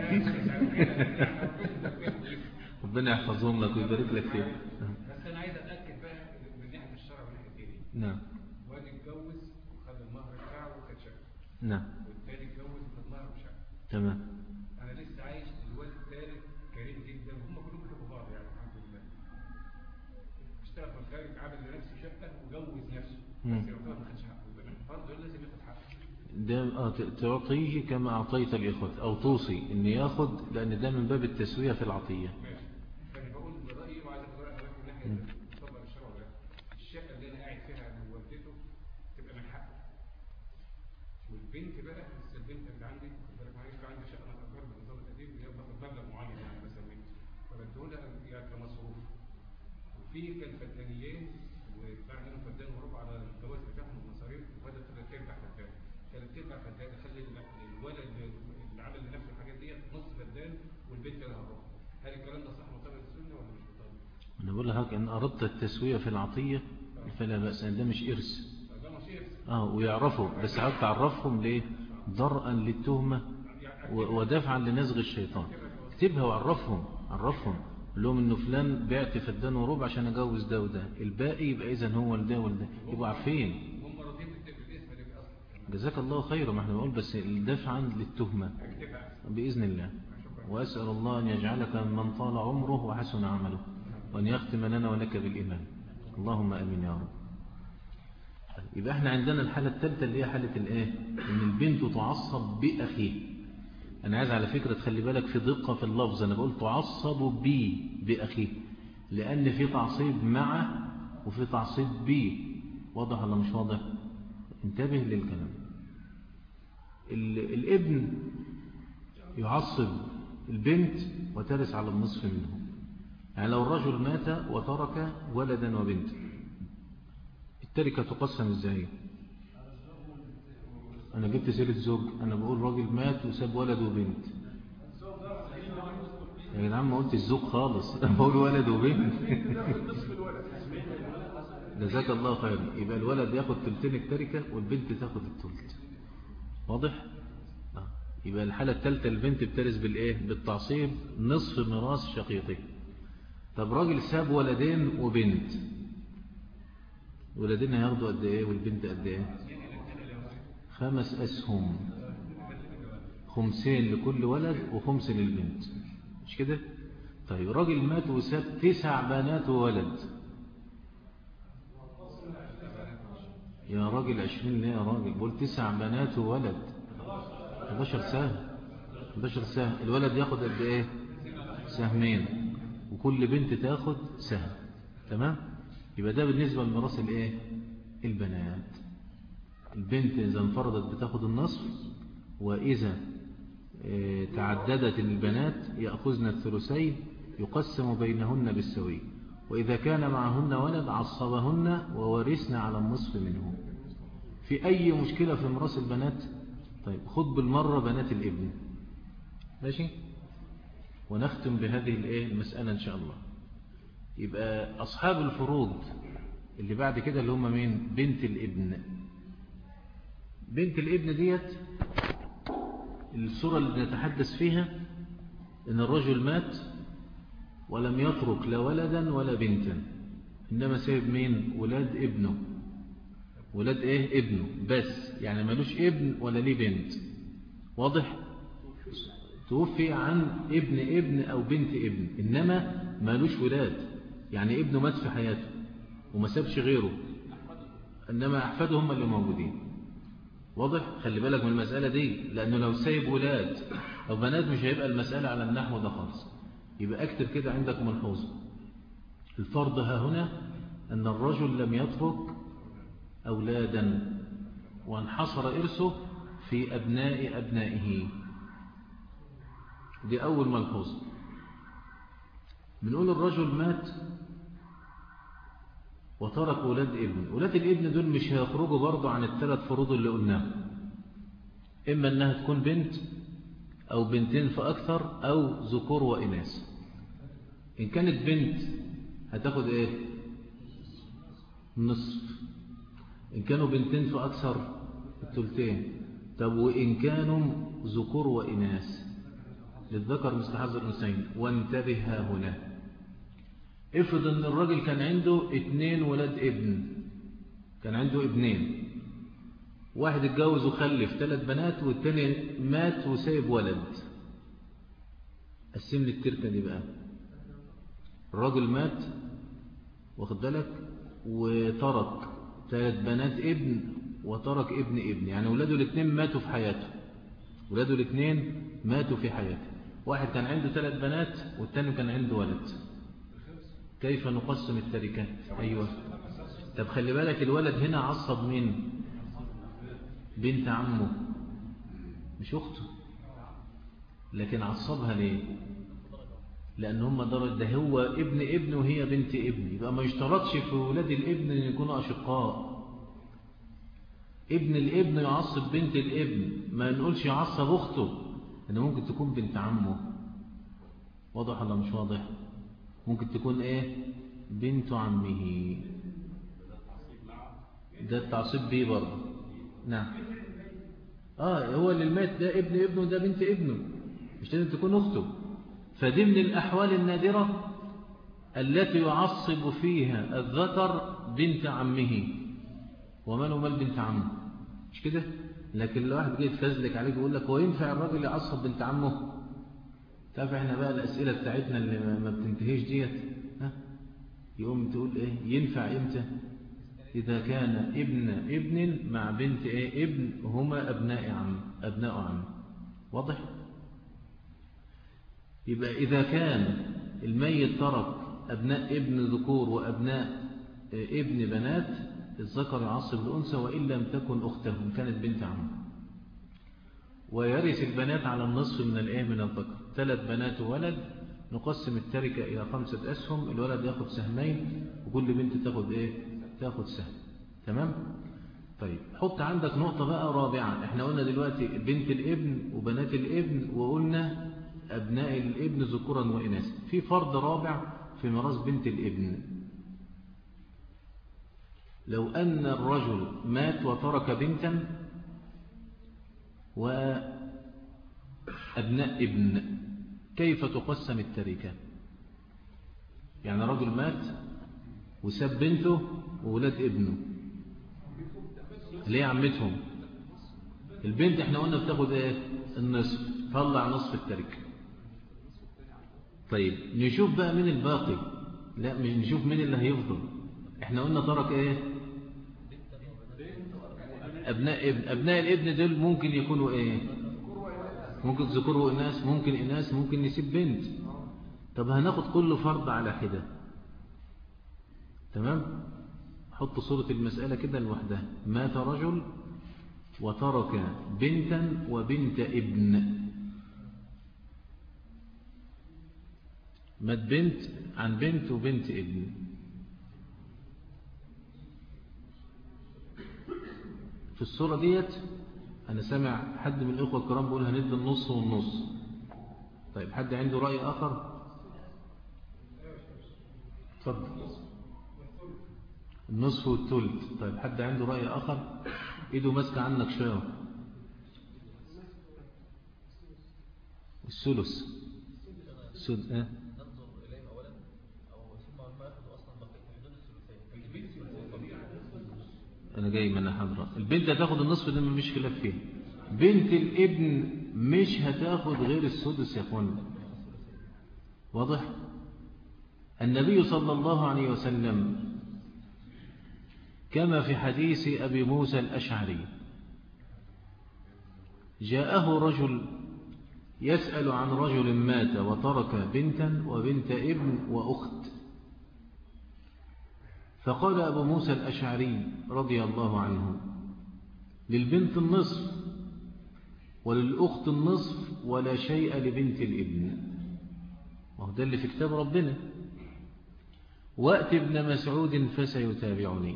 ربنا يحفظهم لك ويبارك لك فيهم بس انا عايز اتاكد بقى من ناحيه الشرع ومن ناحيه الدين نعم واد اتجوز وخد المهر بتاعه وخد شقه نعم والتاني اتجوز وخد مهر وشقه تمام انا لسه عايش الواد الثالث كريم جدا وهم كلهم بيحبوا بعض يعني الحمد لله اشتغل في الخارج عمل لنفسه شقه وجوز نفسه مم. بس يعتبر ما خدش حقه يبقى برضه لازم ياخد حقه ده آه، ت- تعطيه كما أعطيت الإخوة أو توصي إن ياخد لأن ده من باب التسوية في العطية ماشي فانا بقول برايي وعايز اخد راي حضرتك من ناحيه طبق الشرع ولا لا. الشقه اللي انا قاعد فيها عند والدته تبقى من حقه والبنت بقى لسه البنت اللي عندي خد بالك معايا يبقى عندي شقه انا اجرها بالنظام القديم اللي هي باخد مبلغ معين يعني بسويه فبديهولها يعني كمصروف وفي كان فدانيين وبتاع هنا فدان وربع على الجواز بتاعهم المصاريف وبدات ثلاث ارباع فدان ثلاث ارباع فدان خلي الولد اللي عمل لنفسه الحاجات دي نص فدان والبنت لها الربع هل الكلام ده صح مطابق السنه ولا مش مطابق؟ أنا بقول لك إن أردت التسوية في العطية فلا بأس ده مش إرث ده مش إرث آه ويعرفوا بس عايز تعرفهم ليه درءا للتهمة و- ودفعا لنزغ الشيطان اكتبها وعرفهم عرفهم قول لهم انه فلان بعت فدان وربع عشان اجوز ده وده الباقي يبقى اذا هو لده ولده يبقوا عارفين هم راضيين بالاسم ده اصلا جزاك الله خيرا ما احنا بنقول بس دفعا للتهمة اكتبها بإذن الله وأسأل الله أن يجعلك من طال عمره وحسن عمله وأن يختم لنا ولك بالإيمان اللهم أمين يا رب يبقى احنا عندنا الحالة الثالثة اللي هي حالة الايه ان البنت تعصب بأخيه انا عايز على فكرة تخلي بالك في دقة في اللفظ انا بقول تعصب بي بأخيه لان في تعصيب مع وفي تعصيب بي واضح ولا مش واضح انتبه للكلام ال- الابن يعصب البنت وترث على النصف منه يعني لو الرجل مات وترك ولدا وبنتا التركة تقسم ازاي انا جبت سيرة زوج انا بقول راجل مات وساب ولد وبنت يا جدعان ما قلت الزوج خالص انا بقول ولد وبنت جزاك الله خير يبقى الولد ياخد تلتين التركة والبنت تاخد التلت واضح آه. يبقى الحالة الثالثة البنت بترث بالايه بالتعصيب نصف ميراث شقيقه طب راجل ساب ولدين وبنت ولدين هياخدوا قد ايه والبنت قد ايه خمس اسهم خمسين لكل ولد وخمس للبنت مش كده طيب راجل مات وساب تسع بنات وولد يا راجل عشرين ليه يا راجل بقول تسع بنات وولد 11 سهم 11 سهم الولد ياخد قد ايه سهمين وكل بنت تاخد سهم تمام يبقى ده بالنسبة لميراث الايه البنات البنت إذا انفردت بتاخد النصف وإذا اه تعددت البنات يأخذن الثلثين يقسم بينهن بالسوي وإذا كان معهن ولد عصبهن وورثن على النصف منه في أي مشكلة في ميراث البنات طيب خد بالمرة بنات الابن ماشي ونختم بهذه الايه المسألة إن شاء الله يبقى أصحاب الفروض اللي بعد كده اللي هم مين بنت الابن بنت الابن ديت الصورة اللي نتحدث فيها ان الرجل مات ولم يترك لا ولدا ولا بنتا انما سايب مين ولاد ابنه ولاد ايه ابنه بس يعني ملوش ابن ولا ليه بنت واضح توفي عن ابن ابن او بنت ابن انما ملوش ولاد يعني ابنه مات في حياته وما سابش غيره انما احفاده هم اللي موجودين واضح خلي بالك من المسألة دي لأنه لو سايب ولاد أو بنات مش هيبقى المسألة على النحو ده خالص يبقى اكتب كده عندك ملحوظة الفرض ها هنا أن الرجل لم يترك أولادا وانحصر إرثه في أبناء أبنائه دي أول ملحوظة بنقول الرجل مات وترك ولاد ابن ولاد الابن دول مش هيخرجوا برضه عن الثلاث فروض اللي قلناها إما أنها تكون بنت أو بنتين فأكثر أو ذكور وإناث إن كانت بنت هتاخد إيه نصف إن كانوا بنتين فأكثر الثلثين طب وإن كانوا ذكور وإناث للذكر مثل حظ الأنثيين وانتبه ها هنا افرض ان الراجل كان عنده اتنين ولاد ابن كان عنده ابنين واحد اتجوز وخلف ثلاث بنات والتاني مات وسايب ولد قسم لي التركه دي بقى الراجل مات واخد بالك وترك ثلاث بنات ابن وترك ابن ابن يعني ولاده الاثنين ماتوا في حياته ولاده الاثنين ماتوا في حياته واحد كان عنده ثلاث بنات والتاني كان عنده ولد كيف نقسم التركة أيوة طب خلي بالك الولد هنا عصب مين بنت عمه مش أخته لكن عصبها ليه لأن هم درج ده هو ابن ابن وهي بنت ابن يبقى ما يشترطش في ولاد الابن أن يكونوا أشقاء ابن الابن يعصب بنت الابن ما نقولش يعصب أخته أنه ممكن تكون بنت عمه واضح ولا مش واضح ممكن تكون ايه بنت عمه ده التعصيب بيه برضه نعم اه هو اللي المات ده ابن ابنه ده بنت ابنه مش لازم تكون اخته فدي من الاحوال النادره التي يعصب فيها الذكر بنت عمه ومن ومال بنت عمه مش كده لكن لو واحد جاي يتفزلك عليك يقول لك هو ينفع الراجل يعصب بنت عمه تعرف احنا بقى الاسئله بتاعتنا اللي ما بتنتهيش ديت ها يقوم تقول ايه ينفع امتى اذا كان ابن ابن مع بنت ايه ابن هما ابناء عم ابناء عم واضح يبقى اذا كان الميت ترك ابناء ابن ذكور وابناء ابن بنات الذكر يعصب الانثى وان لم تكن اخته كانت بنت عم ويرث البنات على النصف من الايه من الذكر ثلاث بنات وولد نقسم التركة إلى خمسة أسهم الولد ياخد سهمين وكل بنت تاخد إيه تاخد سهم تمام طيب حط عندك نقطة بقى رابعة احنا قلنا دلوقتي بنت الابن وبنات الابن وقلنا أبناء الابن ذكورا وإناثا في فرض رابع في ميراث بنت الابن لو أن الرجل مات وترك بنتا وأبناء ابن كيف تقسم التركة يعني رجل مات وساب بنته وولاد ابنه ليه عمتهم البنت احنا قلنا بتاخد ايه النصف طلع نصف التركة طيب نشوف بقى مين الباقي لا مش نشوف مين اللي هيفضل احنا قلنا ترك ايه ابناء ابن ابناء الابن دول ممكن يكونوا ايه ممكن ذكور وإناث ممكن إناث ممكن نسيب بنت طب هناخد كل فرض على حدة تمام حط صورة المسألة كده لوحدها مات رجل وترك بنتا وبنت ابن مات بنت عن بنت وبنت ابن في الصورة ديت أنا سامع حد من الإخوة الكرام بيقول هندي النص والنص طيب حد عنده رأي آخر اتفضل النصف والثلث طيب حد عنده رأي آخر إيده ماسكة عنك شوية الثلث السد اه أنا جاي من حضرة البنت هتاخد النصف ده مفيش خلاف فيه بنت الابن مش هتاخد غير السدس يا اخوانا واضح النبي صلى الله عليه وسلم كما في حديث أبي موسى الأشعري جاءه رجل يسأل عن رجل مات وترك بنتا وبنت ابن وأخت فقال أبو موسى الأشعري رضي الله عنه للبنت النصف وللأخت النصف ولا شيء لبنت الابن وهو ده اللي في كتاب ربنا وأت ابن مسعود فسيتابعني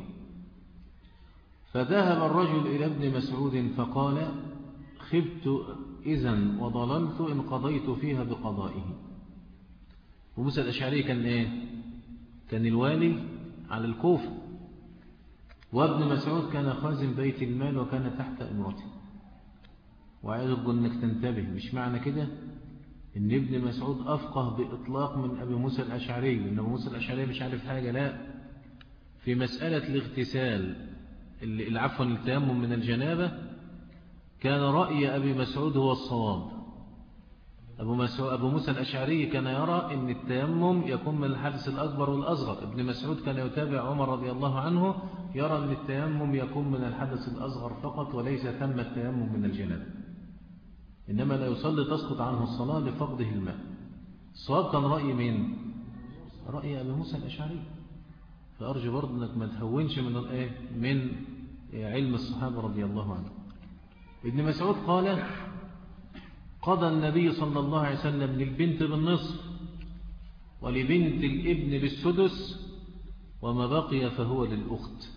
فذهب الرجل إلى ابن مسعود فقال خبت إذا وضللت إن قضيت فيها بقضائه وموسى الأشعري كان إيه كان الوالي على الكوفة وابن مسعود كان خازن بيت المال وكان تحت امرته وعايزك انك تنتبه مش معنى كده ان ابن مسعود افقه باطلاق من ابي موسى الاشعري ان ابو موسى الاشعري مش عارف حاجه لا في مساله الاغتسال العفو التيمم من الجنابه كان راي ابي مسعود هو الصواب أبو, مسعود أبو موسى الأشعري كان يرى أن التيمم يكون من الحدث الأكبر والأصغر ابن مسعود كان يتابع عمر رضي الله عنه يرى أن التيمم يكون من الحدث الأصغر فقط وليس ثم التيمم من الجناب إنما لا يصلي تسقط عنه الصلاة لفقده الماء الصواب كان رأي مين رأي أبي موسى الأشعري فأرجو برضه أنك ما تهونش من الإيه من علم الصحابة رضي الله عنه ابن مسعود قال قضى النبي صلى الله عليه وسلم للبنت بالنصف ولبنت الابن بالسدس وما بقي فهو للأخت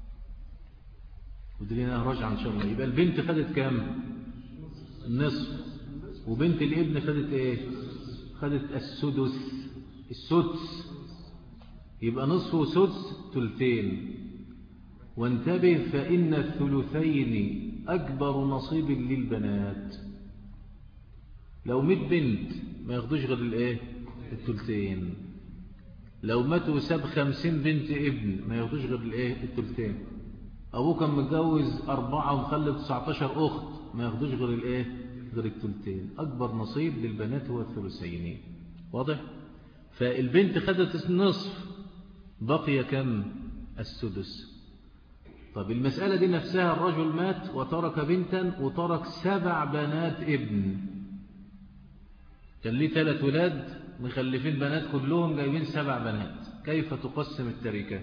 ودلينا رجع إن شاء الله يبقى البنت خدت كام النصف وبنت الابن خدت ايه خدت السدس السدس يبقى نصف وسدس ثلثين وانتبه فإن الثلثين أكبر نصيب للبنات لو مئة بنت ما ياخدوش غير الايه التلتين لو ماتوا ساب خمسين بنت ابن ما ياخدوش غير الايه التلتين ابوه كان متجوز اربعة ومخلف 19 اخت ما ياخدوش غير الايه غير التلتين اكبر نصيب للبنات هو الثلثين واضح فالبنت خدت النصف بقي كم السدس طب المسألة دي نفسها الرجل مات وترك بنتا وترك سبع بنات ابن كان ليه ثلاث ولاد مخلفين بنات كلهم جايبين سبع بنات كيف تقسم التركة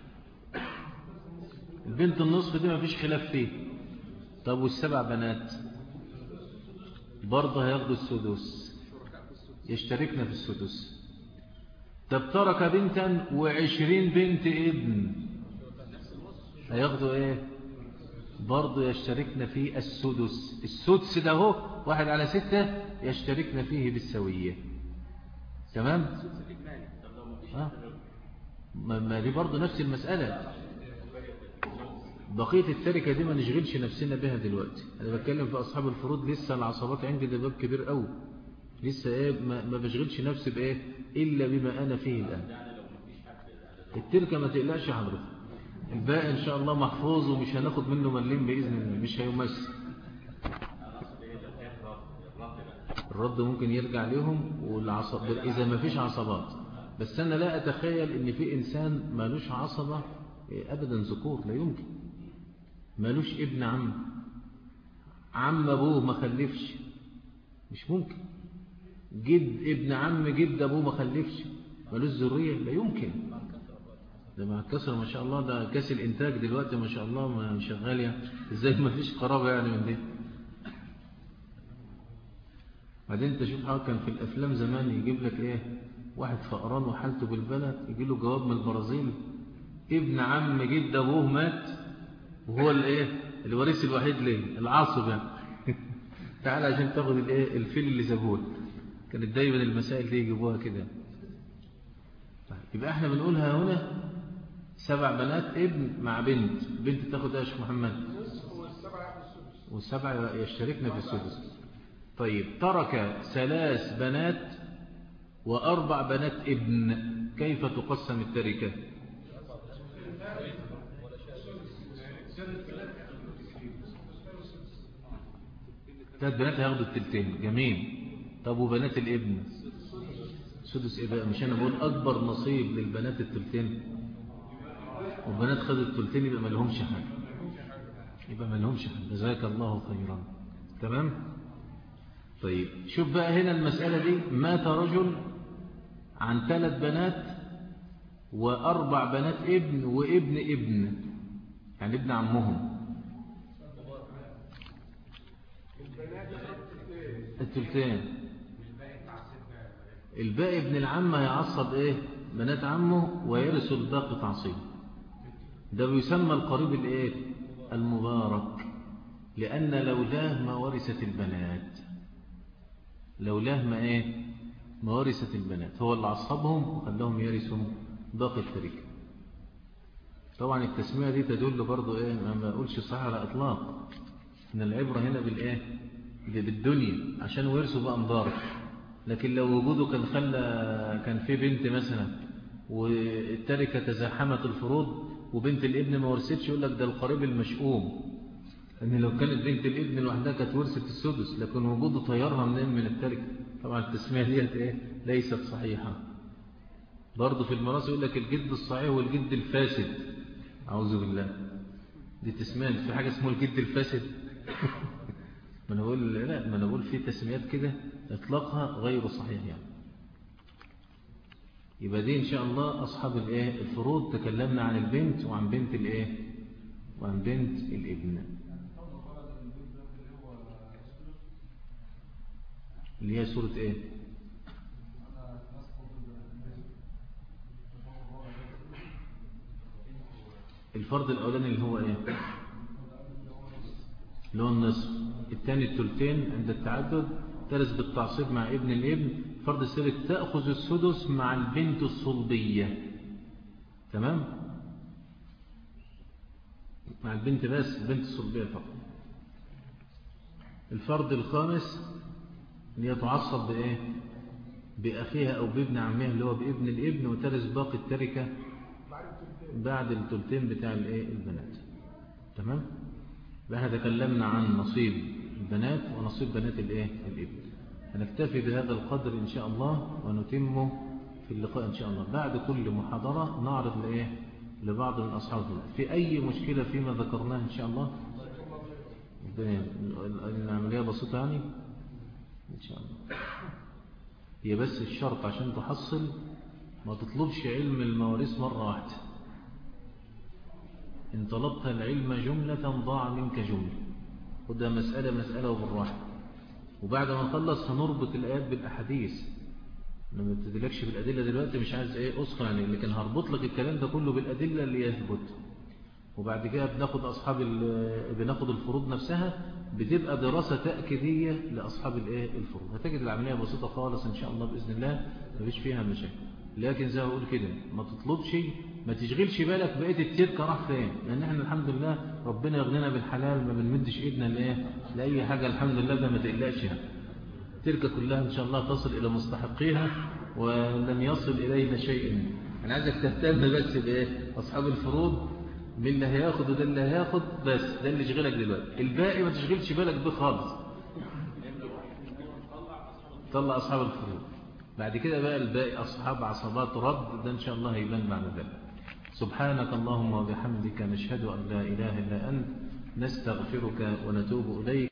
البنت النصف دي ما فيش خلاف فيه طب والسبع بنات برضه هياخدوا السدس يشتركنا في السدس طب ترك بنتا وعشرين بنت ابن هياخدوا ايه برضه يشتركنا في السدس السدس ده هو واحد على ستة يشتركنا فيه بالسوية تمام آه. ما دي برضه نفس المسألة بقية التركة دي ما نشغلش نفسنا بها دلوقتي أنا بتكلم في أصحاب الفروض لسه العصابات عندي ده باب كبير قوي لسه إيه ما, ما بشغلش نفسي بإيه إلا بما أنا فيه الآن التركة ما تقلقش حضرتك الباقي إن شاء الله محفوظ ومش هناخد منه مليم بإذن الله مش هيمس الرد ممكن يرجع لهم والعصب إذا ما فيش عصبات بس أنا لا أتخيل إن في إنسان مالوش عصبة أبدا ذكور لا يمكن مالوش ابن عم عم أبوه ما خلفش مش ممكن جد ابن عم جد أبوه ما خلفش مالوش ذرية لا يمكن ده مع الكسر ما شاء الله ده كاس الإنتاج دلوقتي ما شاء الله ما شغال يعني إزاي ما فيش قرابة يعني من دي بعدين انت شوف حاجة كان في الأفلام زمان يجيب لك إيه واحد فقران وحالته بالبلد يجي له جواب من البرازيل ابن عم جد أبوه مات وهو الايه الوريث الوحيد ليه العاصب يعني تعال عشان تاخد الايه الفيل اللي سابوه كانت دايما المسائل دي يجيبوها كده طيب يبقى احنا بنقولها هنا سبع بنات ابن مع بنت بنت تاخد ايه يا شيخ محمد والسبع يشتركنا في السدس طيب ترك ثلاث بنات وأربع بنات ابن كيف تقسم التركة ثلاث بنات هياخدوا التلتين جميل طب وبنات الابن سدس ايه بقى مش انا بقول اكبر نصيب للبنات التلتين وبنات خدوا التلتين يبقى ما لهمش حاجه يبقى ما لهمش حاجه جزاك الله خيرا تمام طيب شوف بقى هنا المسألة دي مات رجل عن ثلاث بنات وأربع بنات ابن وابن ابن يعني ابن عمهم التلتين الباقي ابن العم هيعصب ايه بنات عمه ويرث الباقي تعصيب ده بيسمى القريب الايه المبارك لأن لولاه ما ورثت البنات لولاه ما ايه ما ورثت البنات هو اللي عصبهم وخلاهم يرثوا باقي التركه طبعا التسمية دي تدل برضو ايه ما بقولش صح على اطلاق ان العبرة هنا بالايه بالدنيا عشان ورثوا بقى مبارك لكن لو وجوده كان خلى كان في بنت مثلا والتركة تزاحمت الفروض وبنت الابن ما ورثتش يقول لك ده القريب المشؤوم ان لو كانت بنت الابن لوحدها كانت ورثت السدس لكن وجوده طيرها منين من التركة طبعا التسمية ديت ايه ليست صحيحة برضه في المراسل يقول لك الجد الصحيح والجد الفاسد أعوذ بالله دي تسمية في حاجة اسمه الجد الفاسد ما أنا بقول لا ما أنا بقول في تسميات كده إطلاقها غير صحيح يعني يبقى دي إن شاء الله أصحاب الإيه الفروض تكلمنا عن البنت وعن بنت الإيه وعن بنت الابن اللي هي سورة إيه الفرض الأولاني اللي هو إيه اللي هو النصف الثاني الثلثين عند التعدد ترث بالتعصيب مع ابن الابن فرض الثالث تأخذ السدس مع البنت الصلبية تمام مع البنت بس البنت الصلبية فقط الفرض الخامس ان هي تعصب بايه باخيها او بابن عمها اللي هو بابن الابن وترث باقي التركه بعد الثلثين بتاع الايه البنات تمام بقى تكلمنا عن نصيب البنات ونصيب بنات الايه الابن هنكتفي بهذا القدر ان شاء الله ونتمه في اللقاء ان شاء الله بعد كل محاضره نعرض لايه لبعض من اصحاب في اي مشكله فيما ذكرناه ان شاء الله العمليه بسيطه يعني ان شاء الله هي بس الشرط عشان تحصل ما تطلبش علم المواريث مرة واحدة إن طلبت العلم جملة ضاع منك جملة خدها مسألة مسألة وبالراحة وبعد ما نخلص هنربط الآيات بالأحاديث أنا ما بتدلكش بالأدلة دلوقتي مش عايز إيه أسخن يعني لكن هربط لك الكلام ده كله بالأدلة اللي يثبت وبعد كده بناخد أصحاب بناخد الفروض نفسها بتبقى دراسة تأكيدية لأصحاب الايه الفروض هتجد العملية بسيطة خالص إن شاء الله بإذن الله مفيش فيها مشاكل لكن زي ما بقول كده ما تطلبش ما تشغلش بالك بقية التركة راح فين لأن احنا الحمد لله ربنا يغنينا بالحلال ما بنمدش ايدنا لايه لأي حاجة الحمد لله ده ما تقلقش يعني التركة كلها إن شاء الله تصل إلى مستحقيها ولن يصل إلينا شيء أنا عايزك تهتم بس بإيه أصحاب الفروض من اللي هياخد وده اللي هياخد بس ده اللي يشغلك دلوقتي الباقي ما تشغلش بالك به خالص طلع أصحاب الفروض بعد كده بقى الباقي أصحاب عصبات رد ده إن شاء الله هيبان بعد ذلك سبحانك اللهم وبحمدك نشهد أن لا إله إلا أنت نستغفرك ونتوب إليك